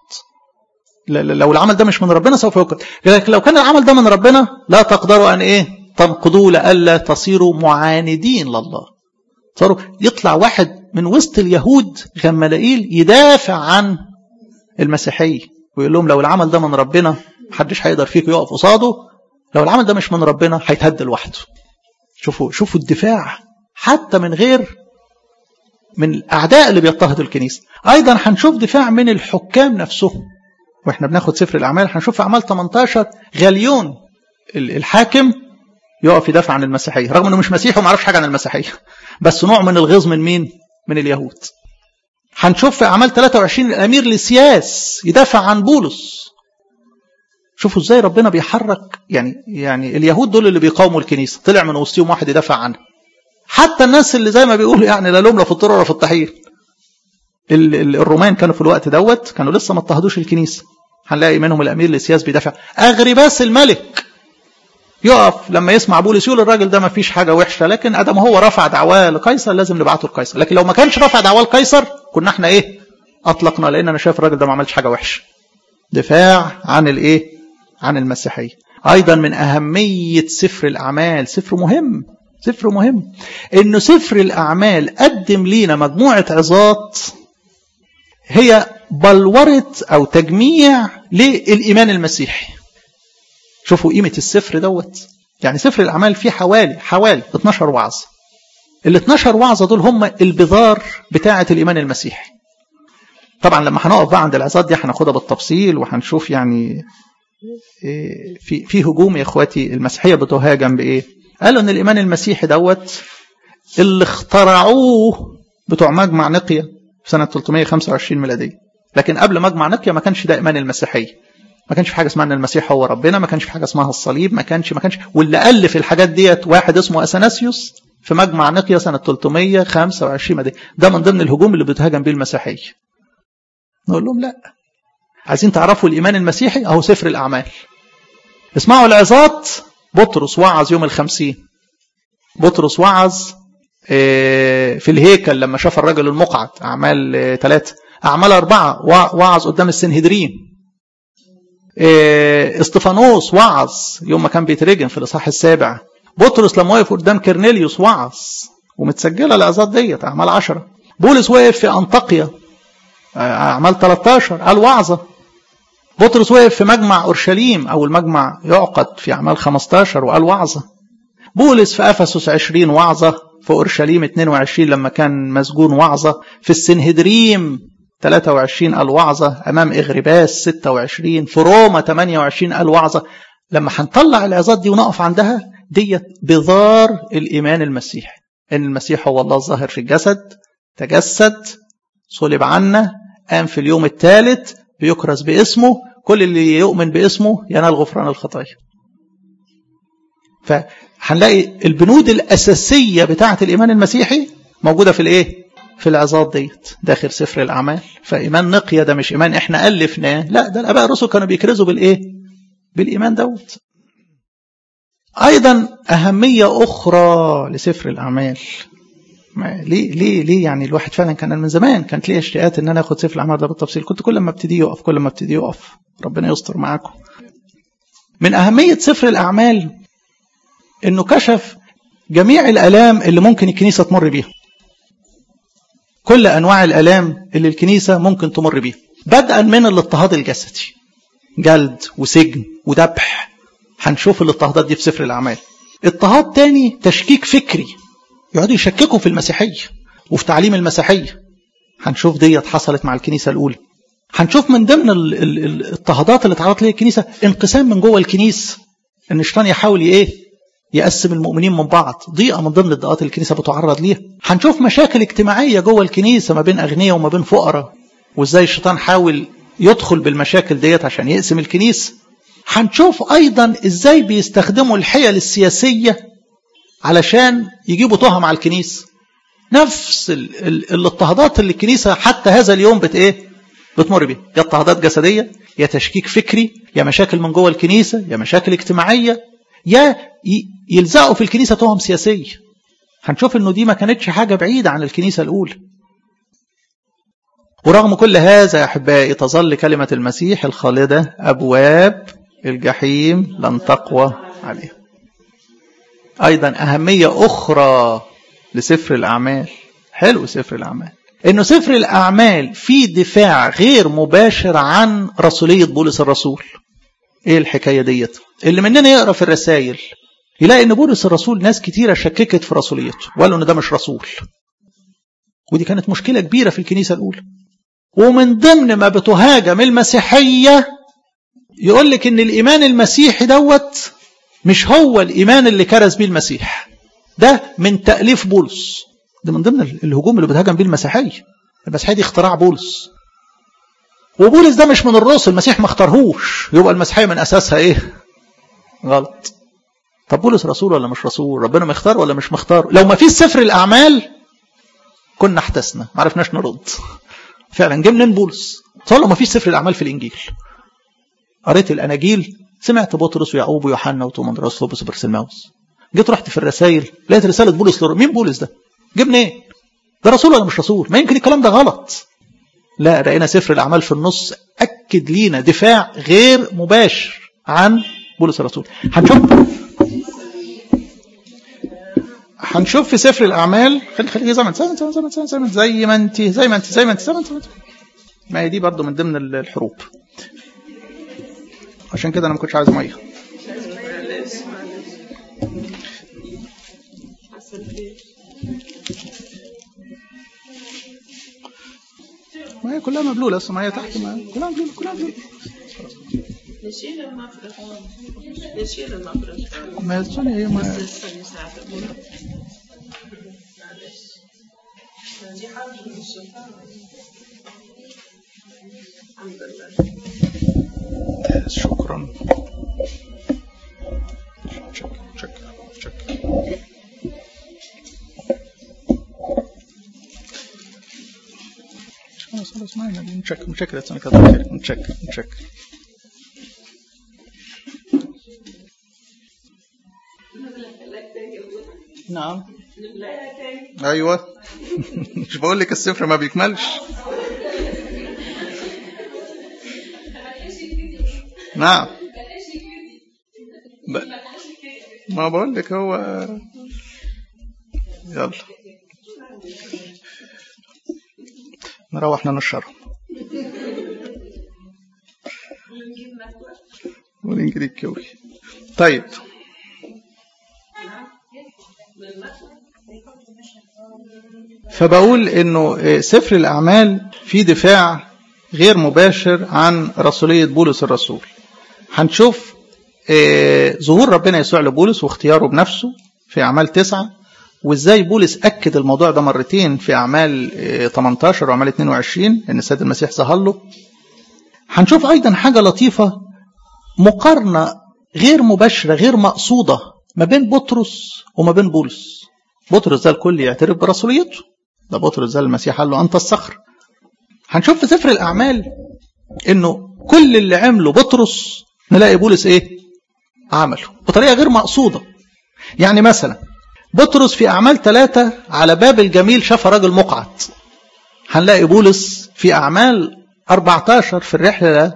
لو العمل ده مش من ربنا سوف ينقض لكن لو كان العمل ده من ربنا لا تقدروا أن إيه تنقضوه لألا تصيروا معاندين لله صاروا يطلع واحد من وسط اليهود غملائيل يدافع عن المسيحية ويقول لهم لو العمل ده من ربنا محدش هيقدر فيكم يقف قصاده لو العمل ده مش من ربنا هيتهد لوحده شوفوا شوفوا الدفاع حتى من غير من الأعداء اللي بيضطهدوا الكنيسة أيضا هنشوف دفاع من الحكام نفسهم وإحنا بناخد سفر الأعمال هنشوف في أعمال 18 غليون الحاكم يقف يدافع عن المسيحية رغم أنه مش مسيحي وما عرفش حاجة عن المسيحية بس نوع من الغيظ من مين؟ من اليهود هنشوف في أعمال 23 الأمير لسياس يدافع عن بولس شوفوا ازاي ربنا بيحرك يعني يعني اليهود دول اللي بيقاوموا الكنيسه طلع من وسطهم واحد يدافع عنها حتى الناس اللي زي ما بيقولوا يعني لا لوم لا في الطر ولا في الطحين الرومان كانوا في الوقت دوت كانوا لسه ما اضطهدوش الكنيسه هنلاقي منهم الامير لسياس بيدافع اغرباس الملك يقف لما يسمع بولس يقول الراجل ده ما فيش حاجه وحشه لكن ادم هو رفع دعواه لقيصر لازم نبعته لقيصر لكن لو ما كانش رفع دعواه لقيصر كنا احنا ايه اطلقنا لان انا شايف الراجل ده ما عملش حاجه وحشه دفاع عن الايه عن المسيحيه ايضا من اهميه سفر الاعمال سفر مهم سفر مهم انه سفر الاعمال قدم لينا مجموعه عظات هي بلوره او تجميع للايمان المسيحي شوفوا قيمه السفر دوت يعني سفر الاعمال فيه حوالي حوالي 12 وعظه ال 12 وعظه دول هم البذار بتاعه الايمان المسيحي طبعا لما هنقف بقى عند العظات دي هناخدها بالتفصيل وهنشوف يعني في في هجوم يا اخواتي المسيحيه بتهاجم بايه؟ قالوا ان الايمان المسيحي دوت اللي اخترعوه بتوع مجمع نقيه في سنه 325 ميلاديه لكن قبل مجمع نقيه ما كانش ده ايمان المسيحيه ما كانش في حاجه اسمها ان المسيح هو ربنا ما كانش في حاجه اسمها الصليب ما كانش ما كانش واللي الف الحاجات ديت واحد اسمه اثناسيوس في مجمع نقيه سنه 325 ميلاديه ده من ضمن الهجوم اللي بتهاجم بيه المسيحيه نقول لهم لا عايزين تعرفوا الإيمان المسيحي أهو سفر الأعمال اسمعوا العظات بطرس وعظ يوم الخمسين بطرس وعظ في الهيكل لما شاف الرجل المقعد أعمال ثلاثة أعمال أربعة وعظ قدام السنهدرين استفانوس وعظ يوم ما كان بيترجم في الإصحاح السابع بطرس لما وقف قدام كرنيليوس وعظ ومتسجلة العظات ديت أعمال عشرة بولس وقف في أنطاقيا أعمال 13 قال وعظة بطرس وقف في مجمع أورشليم أو المجمع يعقد في أعمال 15 وقال وعظة بولس في أفسس 20 وعظة في أورشليم 22 لما كان مسجون وعظة في السنهدريم 23 قال وعظة أمام إغرباس 26 في روما 28 قال وعظة لما هنطلع العظات دي ونقف عندها ديت بذار الإيمان المسيحي إن المسيح هو الله الظاهر في الجسد تجسد صلب عنا قام في اليوم الثالث بيكرز باسمه كل اللي يؤمن باسمه ينال غفران الخطايا فهنلاقي البنود الأساسية بتاعة الإيمان المسيحي موجودة في الإيه؟ في العظات ديت داخل سفر الأعمال فإيمان نقية ده مش إيمان إحنا ألفناه لا ده الآباء الرسل كانوا بيكرزوا بالإيه؟ بالإيمان دوت أيضا أهمية أخرى لسفر الأعمال ما ليه ليه ليه يعني الواحد فعلا كان من زمان كانت لي اشتياقات ان انا اخد سفر الاعمال ده بالتفصيل كنت كل ما ابتدي يقف كل ما ابتدي يقف ربنا يستر معاكم من اهميه سفر الاعمال انه كشف جميع الالام اللي ممكن الكنيسه تمر بيها كل انواع الالام اللي الكنيسه ممكن تمر بيها بدءا من الاضطهاد الجسدي جلد وسجن وذبح هنشوف الاضطهادات دي في سفر الاعمال اضطهاد تاني تشكيك فكري يقعدوا يشككوا في المسيحيه وفي تعليم المسيحيه هنشوف ديت حصلت مع الكنيسه الاولى هنشوف من ضمن الاضطهادات اللي اتعرضت ليها الكنيسه انقسام من جوه الكنيسه ان الشيطان يحاول ايه يقسم المؤمنين من بعض ضيقه من ضمن الضيقات اللي الكنيسه بتعرض ليها هنشوف مشاكل اجتماعيه جوه الكنيسه ما بين اغنياء وما بين فقراء وازاي الشيطان حاول يدخل بالمشاكل ديت عشان يقسم الكنيسه هنشوف ايضا ازاي بيستخدموا الحيل السياسيه علشان يجيبوا تهم على الكنيسه نفس ال ال الاضطهادات اللي الكنيسه حتى هذا اليوم بت ايه بتمر بيها يا اضطهادات جسديه يا تشكيك فكري يا مشاكل من جوه الكنيسه يا مشاكل اجتماعيه يا يلزقوا في الكنيسه تهم سياسيه هنشوف انه دي ما كانتش حاجه بعيده عن الكنيسه الاولى ورغم كل هذا يا احبائي تظل كلمه المسيح الخالده ابواب الجحيم لن تقوى عليها ايضا اهميه اخرى لسفر الاعمال حلو سفر الاعمال انه سفر الاعمال فيه دفاع غير مباشر عن رسوليه بولس الرسول ايه الحكايه ديت اللي مننا يقرا في الرسائل يلاقي ان بولس الرسول ناس كتيره شككت في رسوليته وقالوا ان ده مش رسول ودي كانت مشكله كبيره في الكنيسه الاولى ومن ضمن ما بتهاجم المسيحيه يقول لك ان الايمان المسيحي دوت مش هو الايمان اللي كرز بيه المسيح ده من تاليف بولس ده من ضمن الهجوم اللي بتهاجم بيه المسيحيه المسيحيه دي اختراع بولس وبولس ده مش من الرسل المسيح ما اختارهوش يبقى المسيحيه من اساسها ايه غلط طب بولس رسول ولا مش رسول ربنا مختار ولا مش مختار لو ما فيش سفر الاعمال كنا احتسنا ما عرفناش نرد فعلا جه منين بولس طول ما فيش سفر الاعمال في الانجيل قريت الاناجيل سمعت بطرس ويعقوب ويوحنا وتومندراس وبس برسلماوس جيت رحت في الرسائل لقيت رساله بولس لر... مين بولس ده جه منين ده رسول ولا مش رسول ما يمكن الكلام ده غلط لا لقينا سفر الاعمال في النص اكد لينا دفاع غير مباشر عن بولس الرسول هنشوف هنشوف في سفر الاعمال خلي خلي زي ما انت زي ما انت زي ما انت زي ما انت زي ما انت زي ما انت زي ما انت ما هي دي برضه من ضمن الحروب عشان كده انا ما كنتش عايز ميه ما هي كلها مبلوله اصلا ما هي تحت ما كلها مبلوله كلها مبلوله نشيل المفرق نشيل المفرق ما الثانية هي ما لسه ساعة معلش دي حاجة من الشيطان الحمد لله شكرا شكرا شكرا شكرا خلاص خلاص ما يعني نشك نشك لا تسمع كذا خير نشك نشك نعم ايوه مش بقول لك الصفر ما بيكملش نعم ب... ما بقول لك هو يلا نروح ننشره ونجري الكوي طيب فبقول انه سفر الاعمال في دفاع غير مباشر عن رسولية بولس الرسول هنشوف ظهور ربنا يسوع لبولس واختياره بنفسه في اعمال تسعة وازاي بولس اكد الموضوع ده مرتين في اعمال 18 واعمال 22 ان السيد المسيح ظهر له هنشوف ايضا حاجه لطيفه مقارنه غير مباشره غير مقصوده ما بين بطرس وما بين بولس بطرس ده الكل يعترف برسوليته ده بطرس ده المسيح قال له انت الصخر هنشوف في سفر الاعمال انه كل اللي عمله بطرس نلاقي بولس ايه عمله بطريقه غير مقصوده يعني مثلا بطرس في أعمال ثلاثة على باب الجميل شاف راجل مقعد هنلاقي بولس في أعمال 14 في الرحلة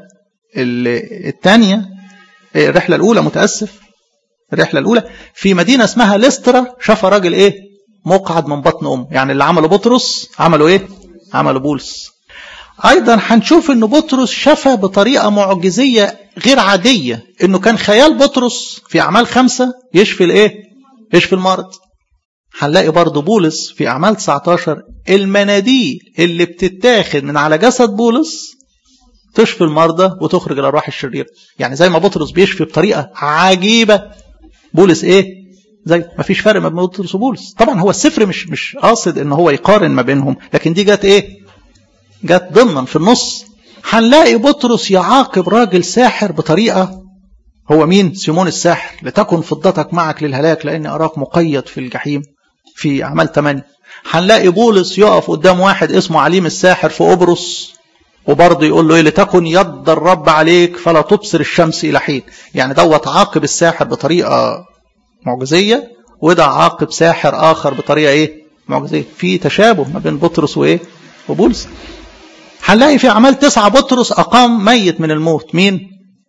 الثانية الرحلة الأولى متأسف الرحلة الأولى في مدينة اسمها ليسترا شاف راجل إيه مقعد من بطن أم يعني اللي عمله بطرس عمله إيه عمله بولس أيضا هنشوف أن بطرس شفى بطريقة معجزية غير عادية أنه كان خيال بطرس في أعمال خمسة يشفي الإيه يشفي المرض هنلاقي برضه بولس في أعمال 19 المناديل اللي بتتاخد من على جسد بولس تشفي المرضى وتخرج الأرواح الشريرة يعني زي ما بطرس بيشفي بطريقة عجيبة بولس إيه زي ما فيش فرق ما بين بطرس وبولس طبعا هو السفر مش مش قاصد ان هو يقارن ما بينهم لكن دي جت ايه جت ضمنا في النص هنلاقي بطرس يعاقب راجل ساحر بطريقه هو مين سيمون الساحر لتكن فضتك معك للهلاك لاني اراك مقيد في الجحيم في اعمال 8 هنلاقي بولس يقف قدام واحد اسمه عليم الساحر في قبرص وبرضه يقول له ايه لتكن يد الرب عليك فلا تبصر الشمس الى حين يعني دوت عاقب الساحر بطريقه معجزيه وده عاقب ساحر اخر بطريقه ايه معجزيه في تشابه ما بين بطرس وايه وبولس هنلاقي في اعمال تسعة بطرس اقام ميت من الموت مين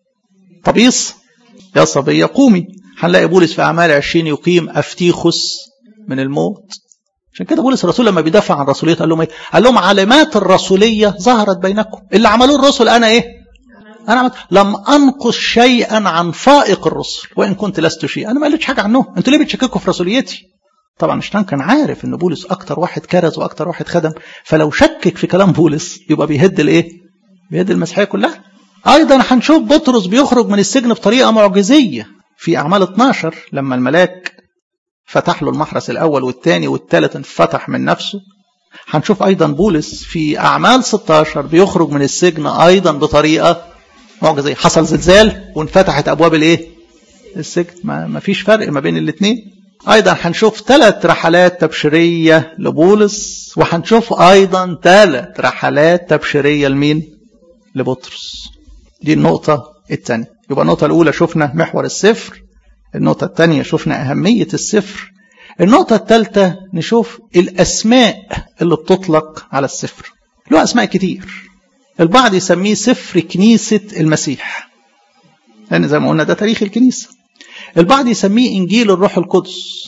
طبيس يا صبية قومي هنلاقي بولس في اعمال 20 يقيم افتيخس من الموت عشان كده بولس الرسول لما بيدافع عن رسوليته قال لهم ايه قال لهم علامات الرسوليه ظهرت بينكم اللي عملوه الرسل انا ايه انا عملت لم انقص شيئا عن فائق الرسل وان كنت لست شيئا انا ما قلتش حاجه عنهم انتوا ليه بتشككوا في رسوليتي طبعا شتان كان عارف ان بولس اكتر واحد كرز واكتر واحد خدم فلو شكك في كلام بولس يبقى بيهد الايه بيهد المسيحيه كلها ايضا هنشوف بطرس بيخرج من السجن بطريقه معجزيه في اعمال 12 لما الملاك فتح له المحرس الاول والثاني والثالث انفتح من نفسه هنشوف ايضا بولس في اعمال 16 بيخرج من السجن ايضا بطريقه معجزيه حصل زلزال وانفتحت ابواب الايه السجن ما فيش فرق ما بين الاثنين ايضا هنشوف ثلاث رحلات تبشيريه لبولس وهنشوف ايضا ثلاث رحلات تبشيريه لمين لبطرس دي النقطه الثانيه يبقى النقطه الاولى شفنا محور السفر النقطه الثانيه شفنا اهميه السفر النقطه الثالثه نشوف الاسماء اللي بتطلق على السفر له اسماء كتير البعض يسميه سفر كنيسه المسيح لان زي ما قلنا ده تاريخ الكنيسه البعض يسميه إنجيل الروح القدس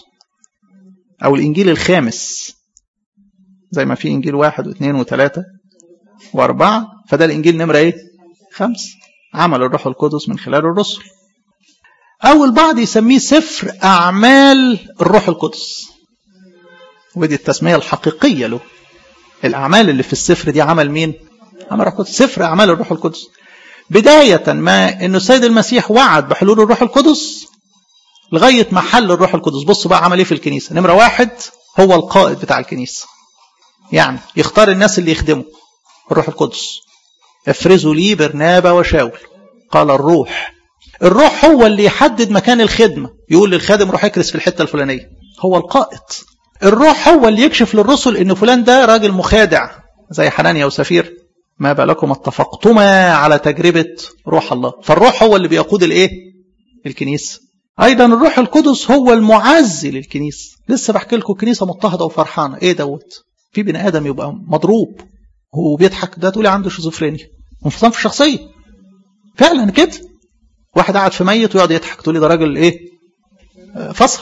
أو الإنجيل الخامس زي ما في إنجيل واحد واثنين وثلاثة وأربعة فده الإنجيل نمرة إيه؟ خمس عمل الروح القدس من خلال الرسل أو البعض يسميه سفر أعمال الروح القدس ودي التسمية الحقيقية له الأعمال اللي في السفر دي عمل مين؟ عمل الروح القدس سفر أعمال الروح القدس بداية ما أنه السيد المسيح وعد بحلول الروح القدس لغاية ما حل الروح القدس بصوا بقى عمل ايه في الكنيسة نمرة واحد هو القائد بتاع الكنيسة يعني يختار الناس اللي يخدموا الروح القدس افرزوا لي برنابا وشاول قال الروح الروح هو اللي يحدد مكان الخدمة يقول للخادم روح اكرس في الحتة الفلانية هو القائد الروح هو اللي يكشف للرسل ان فلان ده راجل مخادع زي حنانيا وسفير ما بالكم اتفقتما على تجربة روح الله فالروح هو اللي بيقود الايه الكنيسة ايضا الروح القدس هو المعزي للكنيسة لسه بحكي لكم كنيسة مضطهدة وفرحانة ايه دوت في بني ادم يبقى مضروب هو بيضحك ده تقولي عنده شيزوفرينيا انفصام في الشخصية فعلا كده واحد قاعد في ميت ويقعد يضحك تقولي ده راجل ايه فصل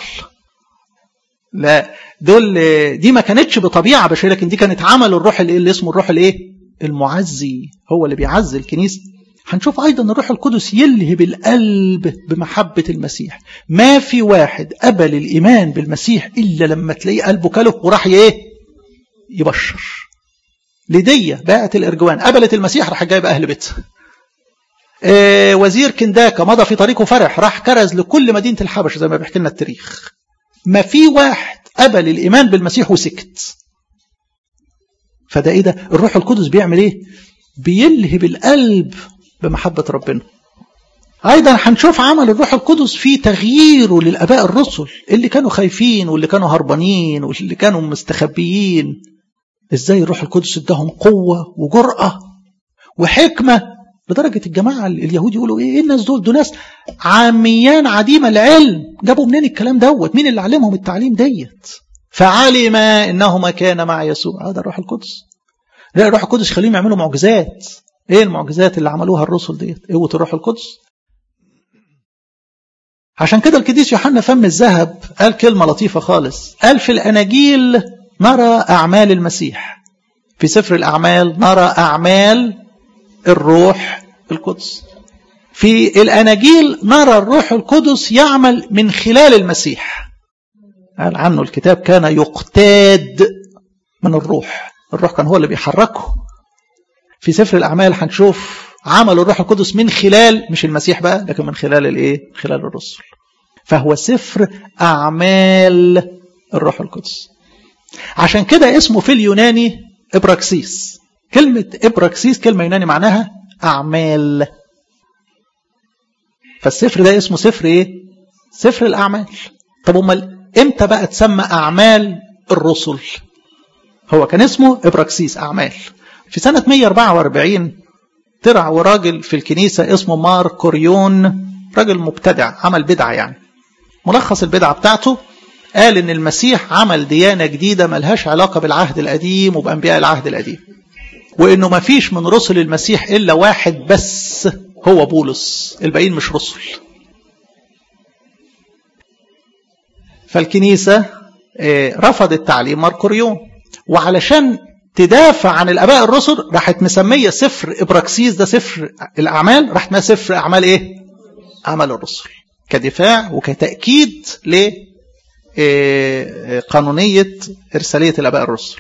لا دول دي ما كانتش بطبيعة بشرية لكن دي كانت عمل الروح اللي, اللي اسمه الروح الايه المعزي هو اللي بيعزي الكنيسة هنشوف أيضا الروح القدس يلهب القلب بمحبة المسيح ما في واحد قبل الإيمان بالمسيح إلا لما تلاقيه قلبه كله وراح إيه يبشر ليدية باعت الارجوان قبلت المسيح راح جايب اهل بيتها آه وزير كنداكا مضى في طريقه فرح راح كرز لكل مدينه الحبشه زي ما بيحكي لنا التاريخ ما في واحد قبل الايمان بالمسيح وسكت فده ايه ده الروح القدس بيعمل ايه بيلهب القلب بمحبه ربنا ايضا هنشوف عمل الروح القدس في تغييره للاباء الرسل اللي كانوا خايفين واللي كانوا هربانين واللي كانوا مستخبيين ازاي الروح القدس اداهم قوه وجرأه وحكمه لدرجه الجماعه اليهود يقولوا ايه الناس دول دول ناس عاميان عديم العلم جابوا منين الكلام دوت مين اللي علمهم التعليم ديت فعلم انه ما كان مع يسوع هذا الروح القدس لا الروح القدس يخليهم يعملوا معجزات ايه المعجزات اللي عملوها الرسل ديت قوه الروح القدس عشان كده القديس يوحنا فم الذهب قال كلمة لطيفة خالص قال في الأناجيل نرى أعمال المسيح في سفر الأعمال نرى أعمال الروح القدس في الأناجيل نرى الروح القدس يعمل من خلال المسيح قال عنه الكتاب كان يقتاد من الروح الروح كان هو اللي بيحركه في سفر الأعمال هنشوف عمل الروح القدس من خلال مش المسيح بقى لكن من خلال الايه خلال الرسل فهو سفر اعمال الروح القدس عشان كده اسمه في اليوناني ابراكسيس كلمة ابراكسيس كلمة يوناني معناها اعمال فالسفر ده اسمه سفر ايه سفر الاعمال طب امال امتى بقى تسمى اعمال الرسل هو كان اسمه ابراكسيس اعمال في سنة 144 طلع وراجل في الكنيسة اسمه مار كوريون راجل مبتدع عمل بدعة يعني ملخص البدعة بتاعته قال ان المسيح عمل ديانة جديدة ملهاش علاقة بالعهد القديم وبأنبياء العهد القديم وانه ما فيش من رسل المسيح الا واحد بس هو بولس الباقيين مش رسل فالكنيسة رفضت تعليم ماركوريون وعلشان تدافع عن الاباء الرسل راحت مسميه سفر ابراكسيس ده سفر الاعمال راحت مسميه سفر اعمال ايه؟ اعمال الرسل كدفاع وكتاكيد ل قانونيه ارساليه الاباء الرسل.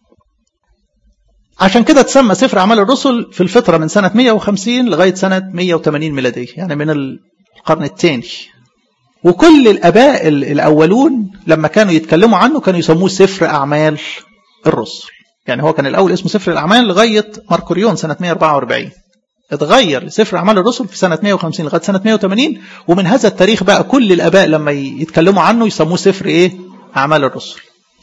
عشان كده تسمى سفر اعمال الرسل في الفتره من سنه 150 لغايه سنه 180 ميلاديه يعني من القرن الثاني. وكل الاباء الاولون لما كانوا يتكلموا عنه كانوا يسموه سفر اعمال الرسل. يعني هو كان الأول اسمه سفر الأعمال لغاية ماركوريون سنة 144 اتغير لسفر أعمال الرسل في سنة 150 لغاية سنة 180 ومن هذا التاريخ بقى كل الآباء لما يتكلموا عنه يسموه سفر إيه؟ أعمال الرسل.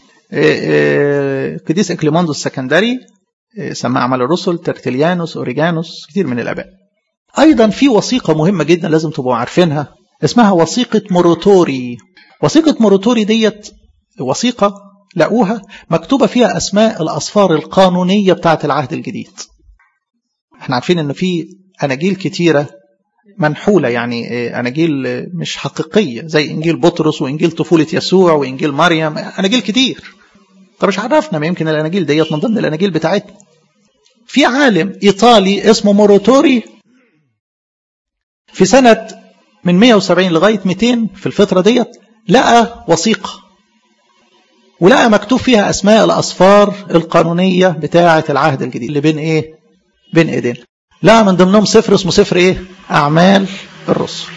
قديس إكليموندوس السكندري سماه أعمال الرسل ترتليانوس أوريجانوس كتير من الآباء. أيضا في وثيقة مهمة جدا لازم تبقوا عارفينها اسمها وثيقة موروتوري. وثيقة موروتوري ديت وثيقة لقوها مكتوبة فيها أسماء الأصفار القانونية بتاعة العهد الجديد احنا عارفين ان في أناجيل كتيرة منحولة يعني أناجيل مش حقيقية زي إنجيل بطرس وإنجيل طفولة يسوع وإنجيل مريم أناجيل كتير طب مش عرفنا ما يمكن الأناجيل ديت من ضمن الأناجيل بتاعتنا في عالم إيطالي اسمه موروتوري في سنة من 170 لغاية 200 في الفترة ديت لقى وثيقة ولقى مكتوب فيها أسماء الأصفار القانونية بتاعة العهد الجديد اللي بين إيه؟ بين إيدينا. لقى من ضمنهم سفر اسمه سفر إيه؟ أعمال الرسل.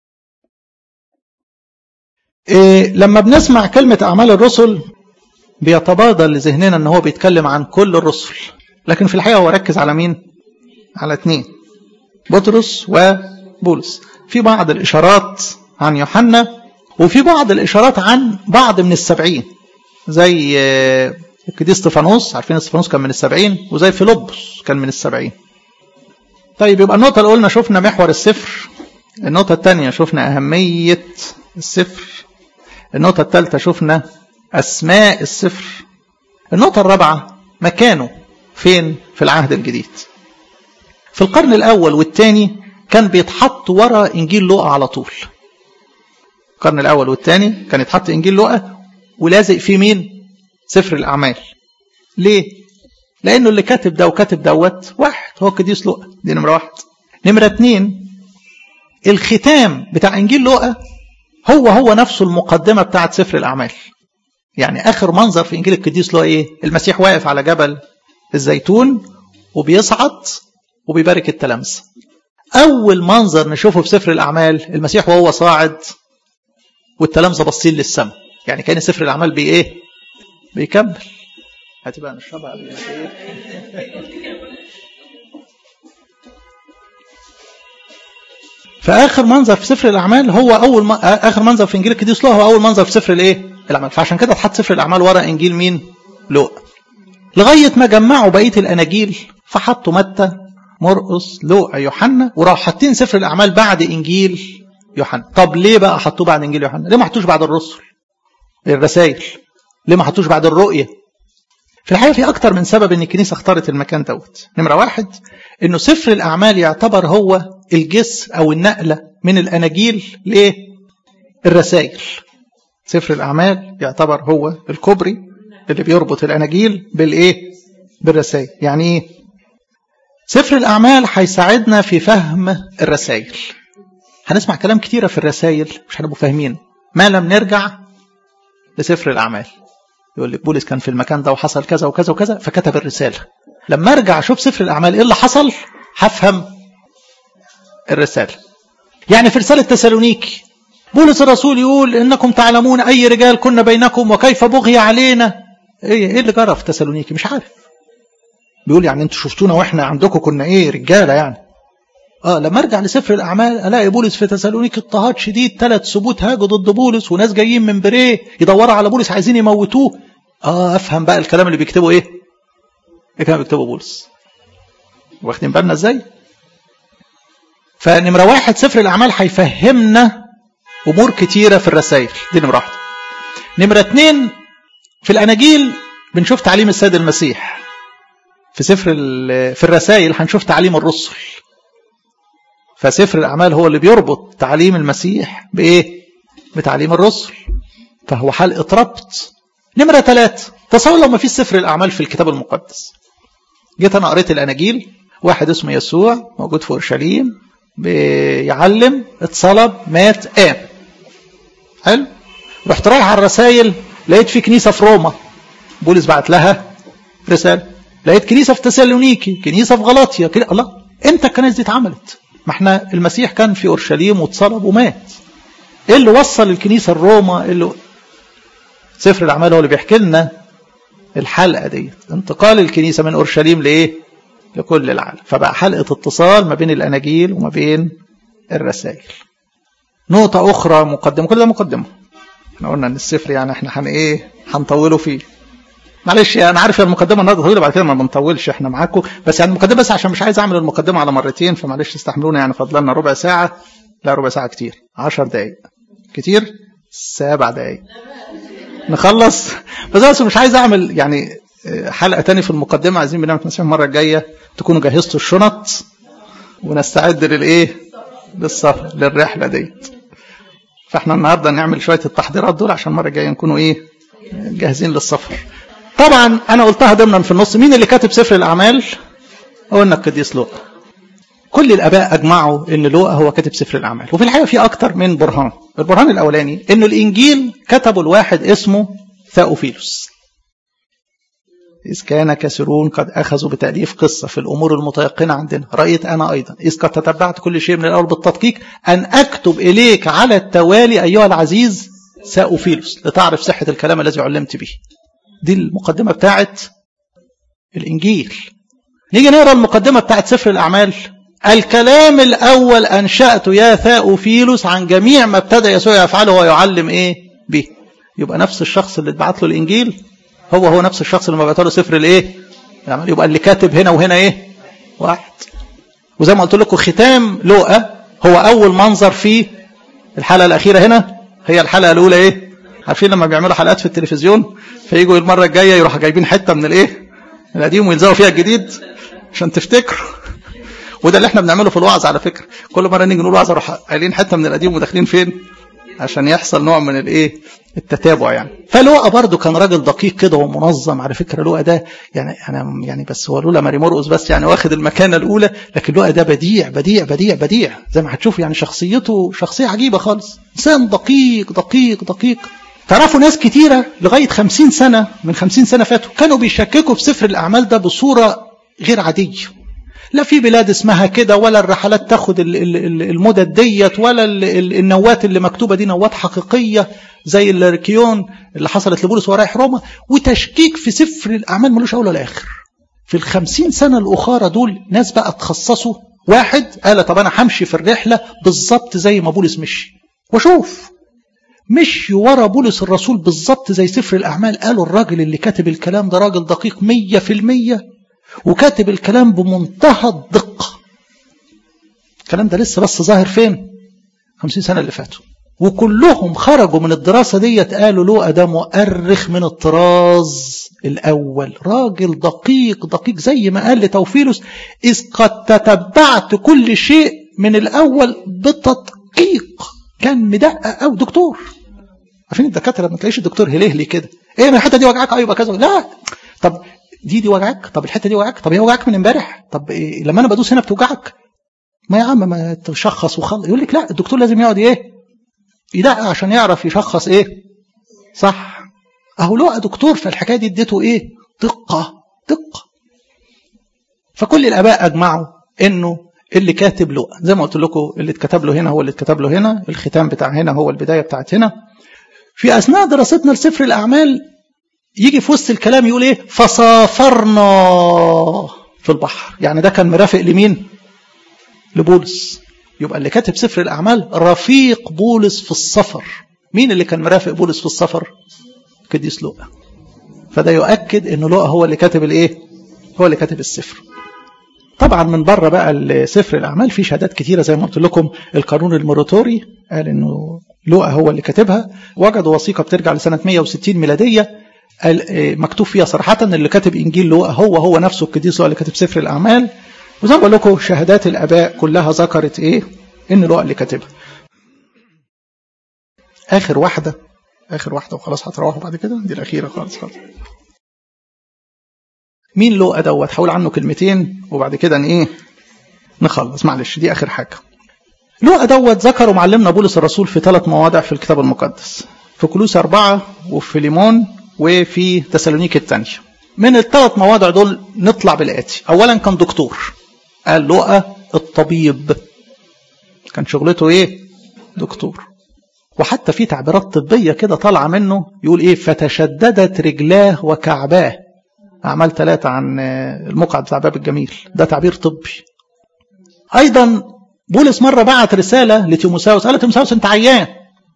إيه لما بنسمع كلمة أعمال الرسل بيتبادر لذهننا إن هو بيتكلم عن كل الرسل. لكن في الحقيقة هو ركز على مين؟ على اثنين. بطرس وبولس. في بعض الإشارات عن يوحنا وفي بعض الإشارات عن بعض من السبعين زي القديس استفانوس عارفين استفانوس كان من السبعين وزي فيلبس كان من السبعين طيب يبقى النقطة اللي قلنا شفنا محور السفر النقطة الثانية شفنا أهمية السفر النقطة الثالثة شفنا أسماء السفر النقطة الرابعة مكانه فين في العهد الجديد في القرن الأول والثاني كان بيتحط ورا إنجيل لوقا على طول القرن الأول والثاني كان يتحط إنجيل لوقا ولازق فيه مين سفر الأعمال ليه لأنه اللي كاتب ده وكاتب دوت واحد هو القديس لوقا دي نمرة واحد نمرة اتنين الختام بتاع إنجيل لوقا هو هو نفسه المقدمة بتاعت سفر الأعمال يعني اخر منظر في انجيل القديس له ايه المسيح واقف على جبل الزيتون وبيصعد وبيبارك التلامذه اول منظر نشوفه في سفر الاعمال المسيح وهو صاعد والتلامذه باصين للسماء يعني كان سفر الاعمال بي ايه بيكمل هتبقى نشربها قبل فاخر منظر في سفر الاعمال هو اول ما... اخر منظر في انجيل القديس لوقا هو اول منظر في سفر الايه الاعمال فعشان كده اتحط سفر الاعمال ورا انجيل مين لوقا لغايه ما جمعوا بقيه الاناجيل فحطوا متى مرقس لوقا يوحنا وراحوا حاطين سفر الاعمال بعد انجيل يوحنا طب ليه بقى حطوه بعد انجيل يوحنا ليه ما حطوش بعد الرسل الرسائل ليه ما حطوش بعد الرؤيه في الحقيقه في اكتر من سبب ان الكنيسه اختارت المكان دوت نمره واحد انه سفر الاعمال يعتبر هو الجسر او النقله من الاناجيل لايه الرسائل سفر الاعمال يعتبر هو الكوبري اللي بيربط الاناجيل بالايه بالرسائل يعني ايه سفر الاعمال هيساعدنا في فهم الرسائل هنسمع كلام كتيره في الرسائل مش هنبقوا فاهمين ما لم نرجع لسفر الاعمال يقول لك بولس كان في المكان ده وحصل كذا وكذا وكذا فكتب الرساله لما ارجع اشوف سفر الاعمال ايه اللي حصل هفهم الرساله يعني في رساله تسالونيكي بولس الرسول يقول انكم تعلمون اي رجال كنا بينكم وكيف بغي علينا ايه ايه اللي جرى في تسالونيكي مش عارف بيقول يعني انتوا شفتونا واحنا عندكم كنا ايه رجاله يعني اه لما ارجع لسفر الاعمال الاقي بولس في تسالونيكي اضطهاد شديد ثلاث ثبوت هاجوا ضد بولس وناس جايين من بريه يدوروا على بولس عايزين يموتوه اه افهم بقى الكلام اللي بيكتبه ايه ايه كان بيكتبه بولس واخدين بالنا ازاي فنمرة واحد سفر الأعمال هيفهمنا أمور كتيرة في الرسائل دي نمرة واحدة نمرة اتنين في الأناجيل بنشوف تعليم السيد المسيح في سفر في الرسائل هنشوف تعليم الرسل فسفر الأعمال هو اللي بيربط تعليم المسيح بإيه؟ بتعليم الرسل فهو حلقة ربط نمرة ثلاثة تصور لو ما فيش سفر الأعمال في الكتاب المقدس جيت أنا قريت الأناجيل واحد اسمه يسوع موجود في أورشليم بيعلم اتصلب مات قام حلو رحت رايح على الرسائل لقيت في كنيسة في روما بولس بعت لها رسالة لقيت كنيسة في تسالونيكي كنيسة في غلاطيا كده الله امتى الكنائس دي اتعملت ما احنا المسيح كان في اورشليم واتصلب ومات ايه اللي وصل الكنيسة لروما اللي سفر الاعمال هو اللي بيحكي لنا الحلقة دي انتقال الكنيسة من اورشليم لايه لكل العالم فبقى حلقة اتصال ما بين الاناجيل وما بين الرسائل نقطة أخرى مقدمة كل ده مقدمة احنا قلنا ان السفر يعني احنا هن ايه هنطوله فيه معلش انا عارف المقدمه النهارده طويله بعد كده ما بنطولش احنا معاكم بس يعني المقدمه بس عشان مش عايز اعمل المقدمه على مرتين فمعلش استحملونا يعني فضلنا ربع ساعه لا ربع ساعه كتير 10 دقائق كتير سبع دقائق نخلص بس بس مش عايز اعمل يعني حلقه تاني في المقدمه عايزين بنعمه المسيح المره الجايه تكونوا جهزتوا الشنط ونستعد للايه للسفر للرحله ديت فاحنا النهارده نعمل شويه التحضيرات دول عشان المره الجايه نكونوا ايه جاهزين للسفر طبعا انا قلتها ضمنا في النص مين اللي كاتب سفر الاعمال قلنا القديس لوقا كل الاباء اجمعوا ان لوقا هو كاتب سفر الاعمال وفي الحقيقه في اكتر من برهان البرهان الاولاني انه الانجيل كتبه الواحد اسمه ثاوفيلوس إذ كان كثيرون قد أخذوا بتأليف قصة في الأمور المتيقنة عندنا رأيت أنا أيضا إذ قد تتبعت كل شيء من الأول بالتدقيق أن أكتب إليك على التوالي أيها العزيز ساوفيلوس لتعرف صحة الكلام الذي علمت به دي المقدمة بتاعت الإنجيل نيجي نقرأ المقدمة بتاعت سفر الأعمال الكلام الأول أنشأته يا ثاوفيلوس عن جميع ما ابتدى يسوع يفعله ويعلم إيه به يبقى نفس الشخص اللي اتبعت له الإنجيل هو هو نفس الشخص اللي بعت له سفر الإيه الأعمال يبقى اللي كاتب هنا وهنا إيه واحد وزي ما قلت لكم ختام لوقا هو أول منظر في الحلقة الأخيرة هنا هي الحلقة الأولى إيه عارفين لما بيعملوا حلقات في التلفزيون فيجوا المرة الجاية يروحوا جايبين حتة من الإيه القديم ويلزقوا فيها الجديد عشان تفتكروا وده اللي احنا بنعمله في الوعظ على فكرة كل مرة نيجي نقول وعظ نروح قايلين حتة من القديم وداخلين فين عشان يحصل نوع من الايه التتابع يعني فلوقا برضه كان راجل دقيق كده ومنظم على فكره لوقا ده يعني انا يعني بس هو لولا ماري مرقس بس يعني واخد المكانه الاولى لكن لوقا ده بديع بديع بديع بديع زي ما هتشوفوا يعني شخصيته شخصيه عجيبه خالص انسان دقيق دقيق دقيق تعرفوا ناس كتيرة لغاية خمسين سنة من خمسين سنة فاتوا كانوا بيشككوا في سفر الأعمال ده بصورة غير عادية لا في بلاد اسمها كده ولا الرحلات تاخد المدد ديت ولا النوات اللي مكتوبة دي نوات حقيقية زي الركيون اللي حصلت لبولس ورايح روما وتشكيك في سفر الأعمال ملوش أول ولا آخر في الخمسين سنة الأخرى دول ناس بقى تخصصوا واحد قال طب أنا همشي في الرحلة بالظبط زي ما بولس مشي وشوف مشي ورا بولس الرسول بالظبط زي سفر الأعمال قالوا الراجل اللي كاتب الكلام ده راجل دقيق مية في المية وكاتب الكلام بمنتهى الدقة الكلام ده لسه بس ظاهر فين خمسين سنة اللي فاتوا وكلهم خرجوا من الدراسة ديت قالوا له ده مؤرخ من الطراز الأول راجل دقيق دقيق زي ما قال لتوفيلوس إذ قد تتبعت كل شيء من الأول بتدقيق كان مدقق أو دكتور عارفين الدكاترة ما تلاقيش الدكتور هلهلي كده ايه ما الحته دي وجعك ايوه كذا لا طب دي دي وجعك طب الحته دي وجعك طب هي وجعك من امبارح طب إيه لما انا بدوس هنا بتوجعك ما يا عم ما تشخص وخلص يقول لك لا الدكتور لازم يقعد ايه يدقق عشان يعرف يشخص ايه صح اهو لقى دكتور في الحكايه دي اديته ايه دقه دقه فكل الاباء اجمعوا انه اللي كاتب له زي ما قلت لكم اللي اتكتب له هنا هو اللي اتكتب له هنا الختام بتاع هنا هو البدايه بتاعت هنا في اثناء دراستنا لسفر الاعمال يجي في وسط الكلام يقول ايه فسافرنا في البحر يعني ده كان مرافق لمين لبولس يبقى اللي كاتب سفر الاعمال رفيق بولس في السفر مين اللي كان مرافق بولس في السفر قديس لوقا فده يؤكد ان لوقا هو اللي كاتب الايه هو اللي كاتب السفر طبعا من بره بقى سفر الاعمال في شهادات كتيره زي ما قلت لكم القانون الموريتوري قال انه لوقا هو اللي كاتبها وجدوا وثيقه بترجع لسنه 160 ميلاديه مكتوب فيها صراحه ان اللي كاتب انجيل لوقا هو هو نفسه القديس هو اللي كاتب سفر الاعمال وزي ما بقول لكم شهادات الاباء كلها ذكرت ايه ان لوقا اللي كاتبها اخر واحده اخر واحده وخلاص هتروحوا بعد كده دي الاخيره خالص خالص مين لوقا دوت هقول عنه كلمتين وبعد كده ان ايه نخلص معلش دي اخر حاجه لوقا دوت ذكروا معلمنا بولس الرسول في ثلاث مواضع في الكتاب المقدس في كلوس أربعة وفي ليمون وفي تسالونيك الثانية من الثلاث مواضع دول نطلع بالآتي أولا كان دكتور قال لوقا الطبيب كان شغلته ايه دكتور وحتى في تعبيرات طبية كده طالعة منه يقول ايه فتشددت رجلاه وكعباه أعمال ثلاثة عن المقعد بتاع باب الجميل ده تعبير طبي أيضا بولس مرة بعت رسالة لتيموساوس قال تيموساوس أنت عيان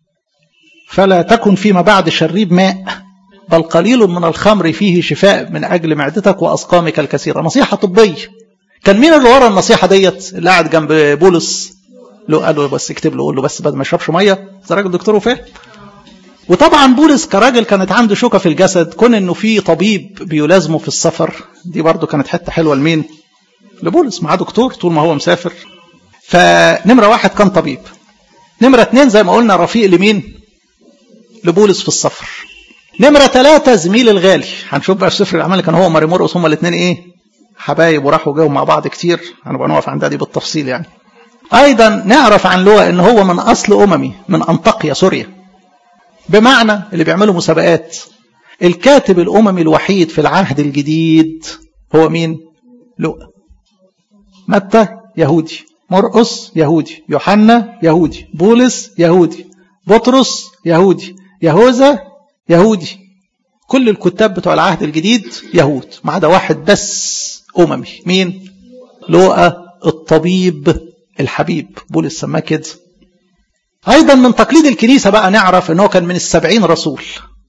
فلا تكن فيما بعد شريب ماء بل قليل من الخمر فيه شفاء من أجل معدتك وأسقامك الكثيرة نصيحة طبية كان مين اللي ورا النصيحة ديت اللي قاعد جنب بولس له قال له بس اكتب له قول له بس بدل ما يشربش ميه ده راجل دكتور وفاهم وطبعا بولس كراجل كانت عنده شوكة في الجسد كون انه في طبيب بيلازمه في السفر دي برضه كانت حته حلوه لمين لبولس معاه دكتور طول ما هو مسافر فنمره واحد كان طبيب نمره اتنين زي ما قلنا رفيق لمين لبولس في السفر نمره ثلاثة زميل الغالي هنشوف بقى في سفر الاعمال كان هو ماري مرقس هما الاثنين ايه حبايب وراحوا جاوا مع بعض كتير هنبقى نقف عند دي بالتفصيل يعني ايضا نعرف عن لوقا ان هو من اصل اممي من انطاكيا سوريا بمعنى اللي بيعملوا مسابقات الكاتب الاممي الوحيد في العهد الجديد هو مين لوقا متى يهودي مرقس يهودي يوحنا يهودي بولس يهودي بطرس يهودي يهوذا يهودي كل الكتاب بتوع العهد الجديد يهود ما عدا واحد بس اممي مين لوقا الطبيب الحبيب بولس سماه كده أيضا من تقليد الكنيسة بقى نعرف أنه كان من السبعين رسول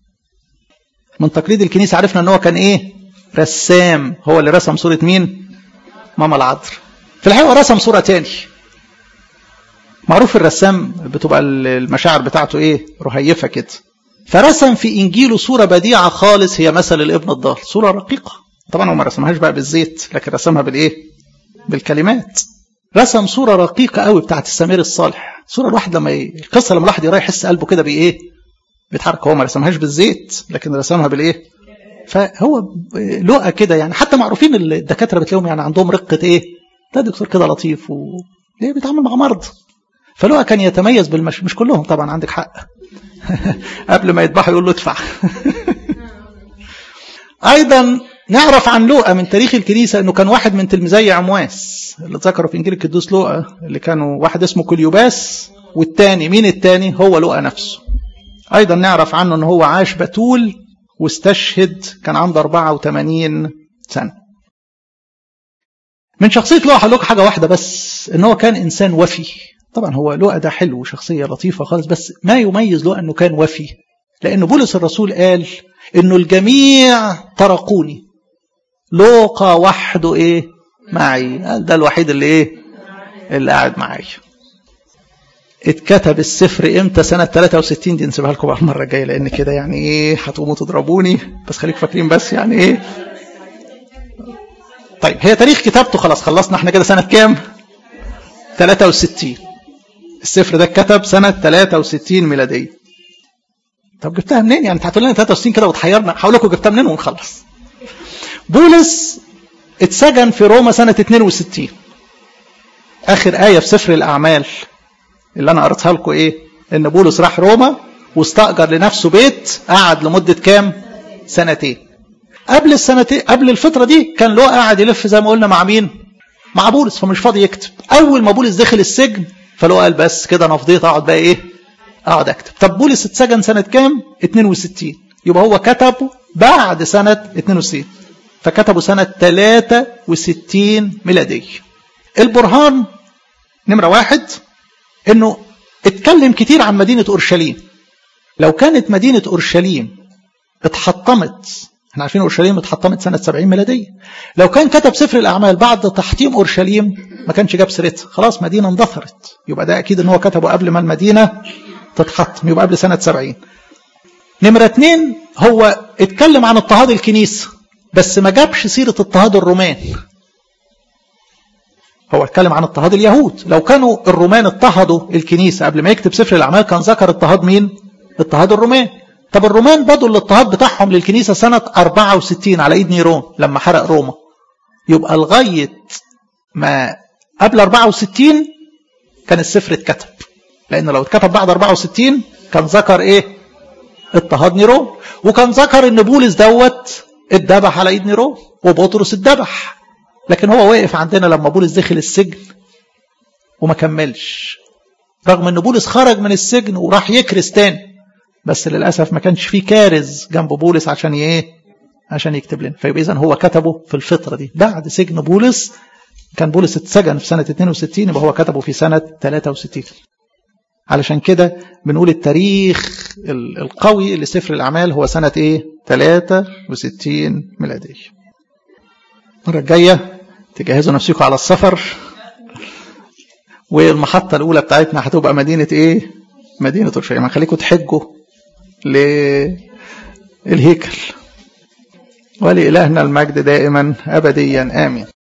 من تقليد الكنيسة عرفنا أنه كان إيه رسام هو اللي رسم صورة مين ماما العذر في الحقيقة رسم صورة تاني معروف الرسام بتبقى المشاعر بتاعته إيه رهيفة كده فرسم في إنجيله صورة بديعة خالص هي مثل الابن الضال صورة رقيقة طبعا هو ما رسمهاش بقى بالزيت لكن رسمها بالإيه بالكلمات رسم صورة رقيقة قوي بتاعت السمير الصالح صورة الواحد لما ي... القصة لما الواحد يراي يحس قلبه كده بإيه بيتحرك هو ما رسمهاش بالزيت لكن رسمها بالإيه فهو لقى كده يعني حتى معروفين الدكاترة بتلاقيهم يعني عندهم رقة إيه ده دكتور كده لطيف و ليه بيتعامل مع مرض فلقى كان يتميز بالمش مش كلهم طبعا عندك حق قبل ما يذبحه يقول له ادفع ايضا نعرف عن لوقا من تاريخ الكنيسه انه كان واحد من تلميذي عمواس اللي ذكروا في انجيل القدوس لوقا اللي كانوا واحد اسمه كليوباس والتاني مين التاني هو لوقا نفسه ايضا نعرف عنه ان هو عاش بتول واستشهد كان عنده 84 سنه من شخصيه لوقا هقول لكم حاجه واحده بس ان هو كان انسان وفي طبعا هو لوقا ده حلو وشخصيه لطيفه خالص بس ما يميز لوقا انه كان وفي لان بولس الرسول قال انه الجميع تركوني لوقا وحده ايه معي قال ده الوحيد اللي ايه اللي قاعد معايا اتكتب السفر امتى سنة 63 دي نسيبها لكم بقى المرة الجاية لأن كده يعني ايه هتقوموا تضربوني بس خليكم فاكرين بس يعني ايه طيب هي تاريخ كتابته خلاص خلصنا احنا كده سنة كام 63 السفر ده اتكتب سنة 63 ميلادية طب جبتها منين يعني انت هتقول لنا 63 كده وتحيرنا هقول لكم جبتها منين ونخلص بولس اتسجن في روما سنة 62 آخر آية في سفر الأعمال اللي أنا قريتها لكم إيه؟ إن بولس راح روما واستأجر لنفسه بيت قعد لمدة كام؟ سنتين. قبل السنتين قبل الفترة دي كان له قاعد يلف زي ما قلنا مع مين؟ مع بولس فمش فاضي يكتب. أول ما بولس دخل السجن فلو قال بس كده أنا فضيت أقعد بقى إيه؟ أقعد أكتب. طب بولس اتسجن سنة كام؟ 62 يبقى هو كتبه بعد سنة 62 فكتبوا سنة 63 ميلادية. البرهان نمرة واحد انه اتكلم كتير عن مدينة اورشليم لو كانت مدينة اورشليم اتحطمت احنا عارفين اورشليم اتحطمت سنة 70 ميلادية لو كان كتب سفر الاعمال بعد تحطيم اورشليم ما كانش جاب سيرتها خلاص مدينة اندثرت يبقى ده اكيد ان هو كتبه قبل ما المدينة تتحطم يبقى قبل سنة 70 نمرة اتنين هو اتكلم عن اضطهاد الكنيسة بس ما جابش سيرة اضطهاد الرومان هو اتكلم عن اضطهاد اليهود لو كانوا الرومان اضطهدوا الكنيسة قبل ما يكتب سفر الأعمال كان ذكر اضطهاد مين اضطهاد الرومان طب الرومان بدوا الاضطهاد بتاعهم للكنيسة سنة 64 على ايد نيرون لما حرق روما يبقى لغاية ما قبل 64 كان السفر اتكتب لأن لو اتكتب بعد 64 كان ذكر ايه اضطهاد نيرون وكان ذكر ان بولس دوت اتذبح على ايد نيرون وبطرس اتذبح لكن هو واقف عندنا لما بولس دخل السجن وما كملش رغم ان بولس خرج من السجن وراح يكرس تاني بس للاسف ما كانش فيه كارز جنب بولس عشان ايه عشان يكتب لنا فيبقى اذا هو كتبه في الفتره دي بعد سجن بولس كان بولس اتسجن في سنه 62 يبقى هو كتبه في سنه 63 علشان كده بنقول التاريخ القوي لسفر الاعمال هو سنه ايه 63 ميلاديه المره الجايه تجهزوا نفسكم على السفر والمحطة الأولى بتاعتنا هتبقى مدينة إيه؟ مدينة أورشليم هخليكم تحجوا للهيكل ولإلهنا المجد دائما أبديا آمين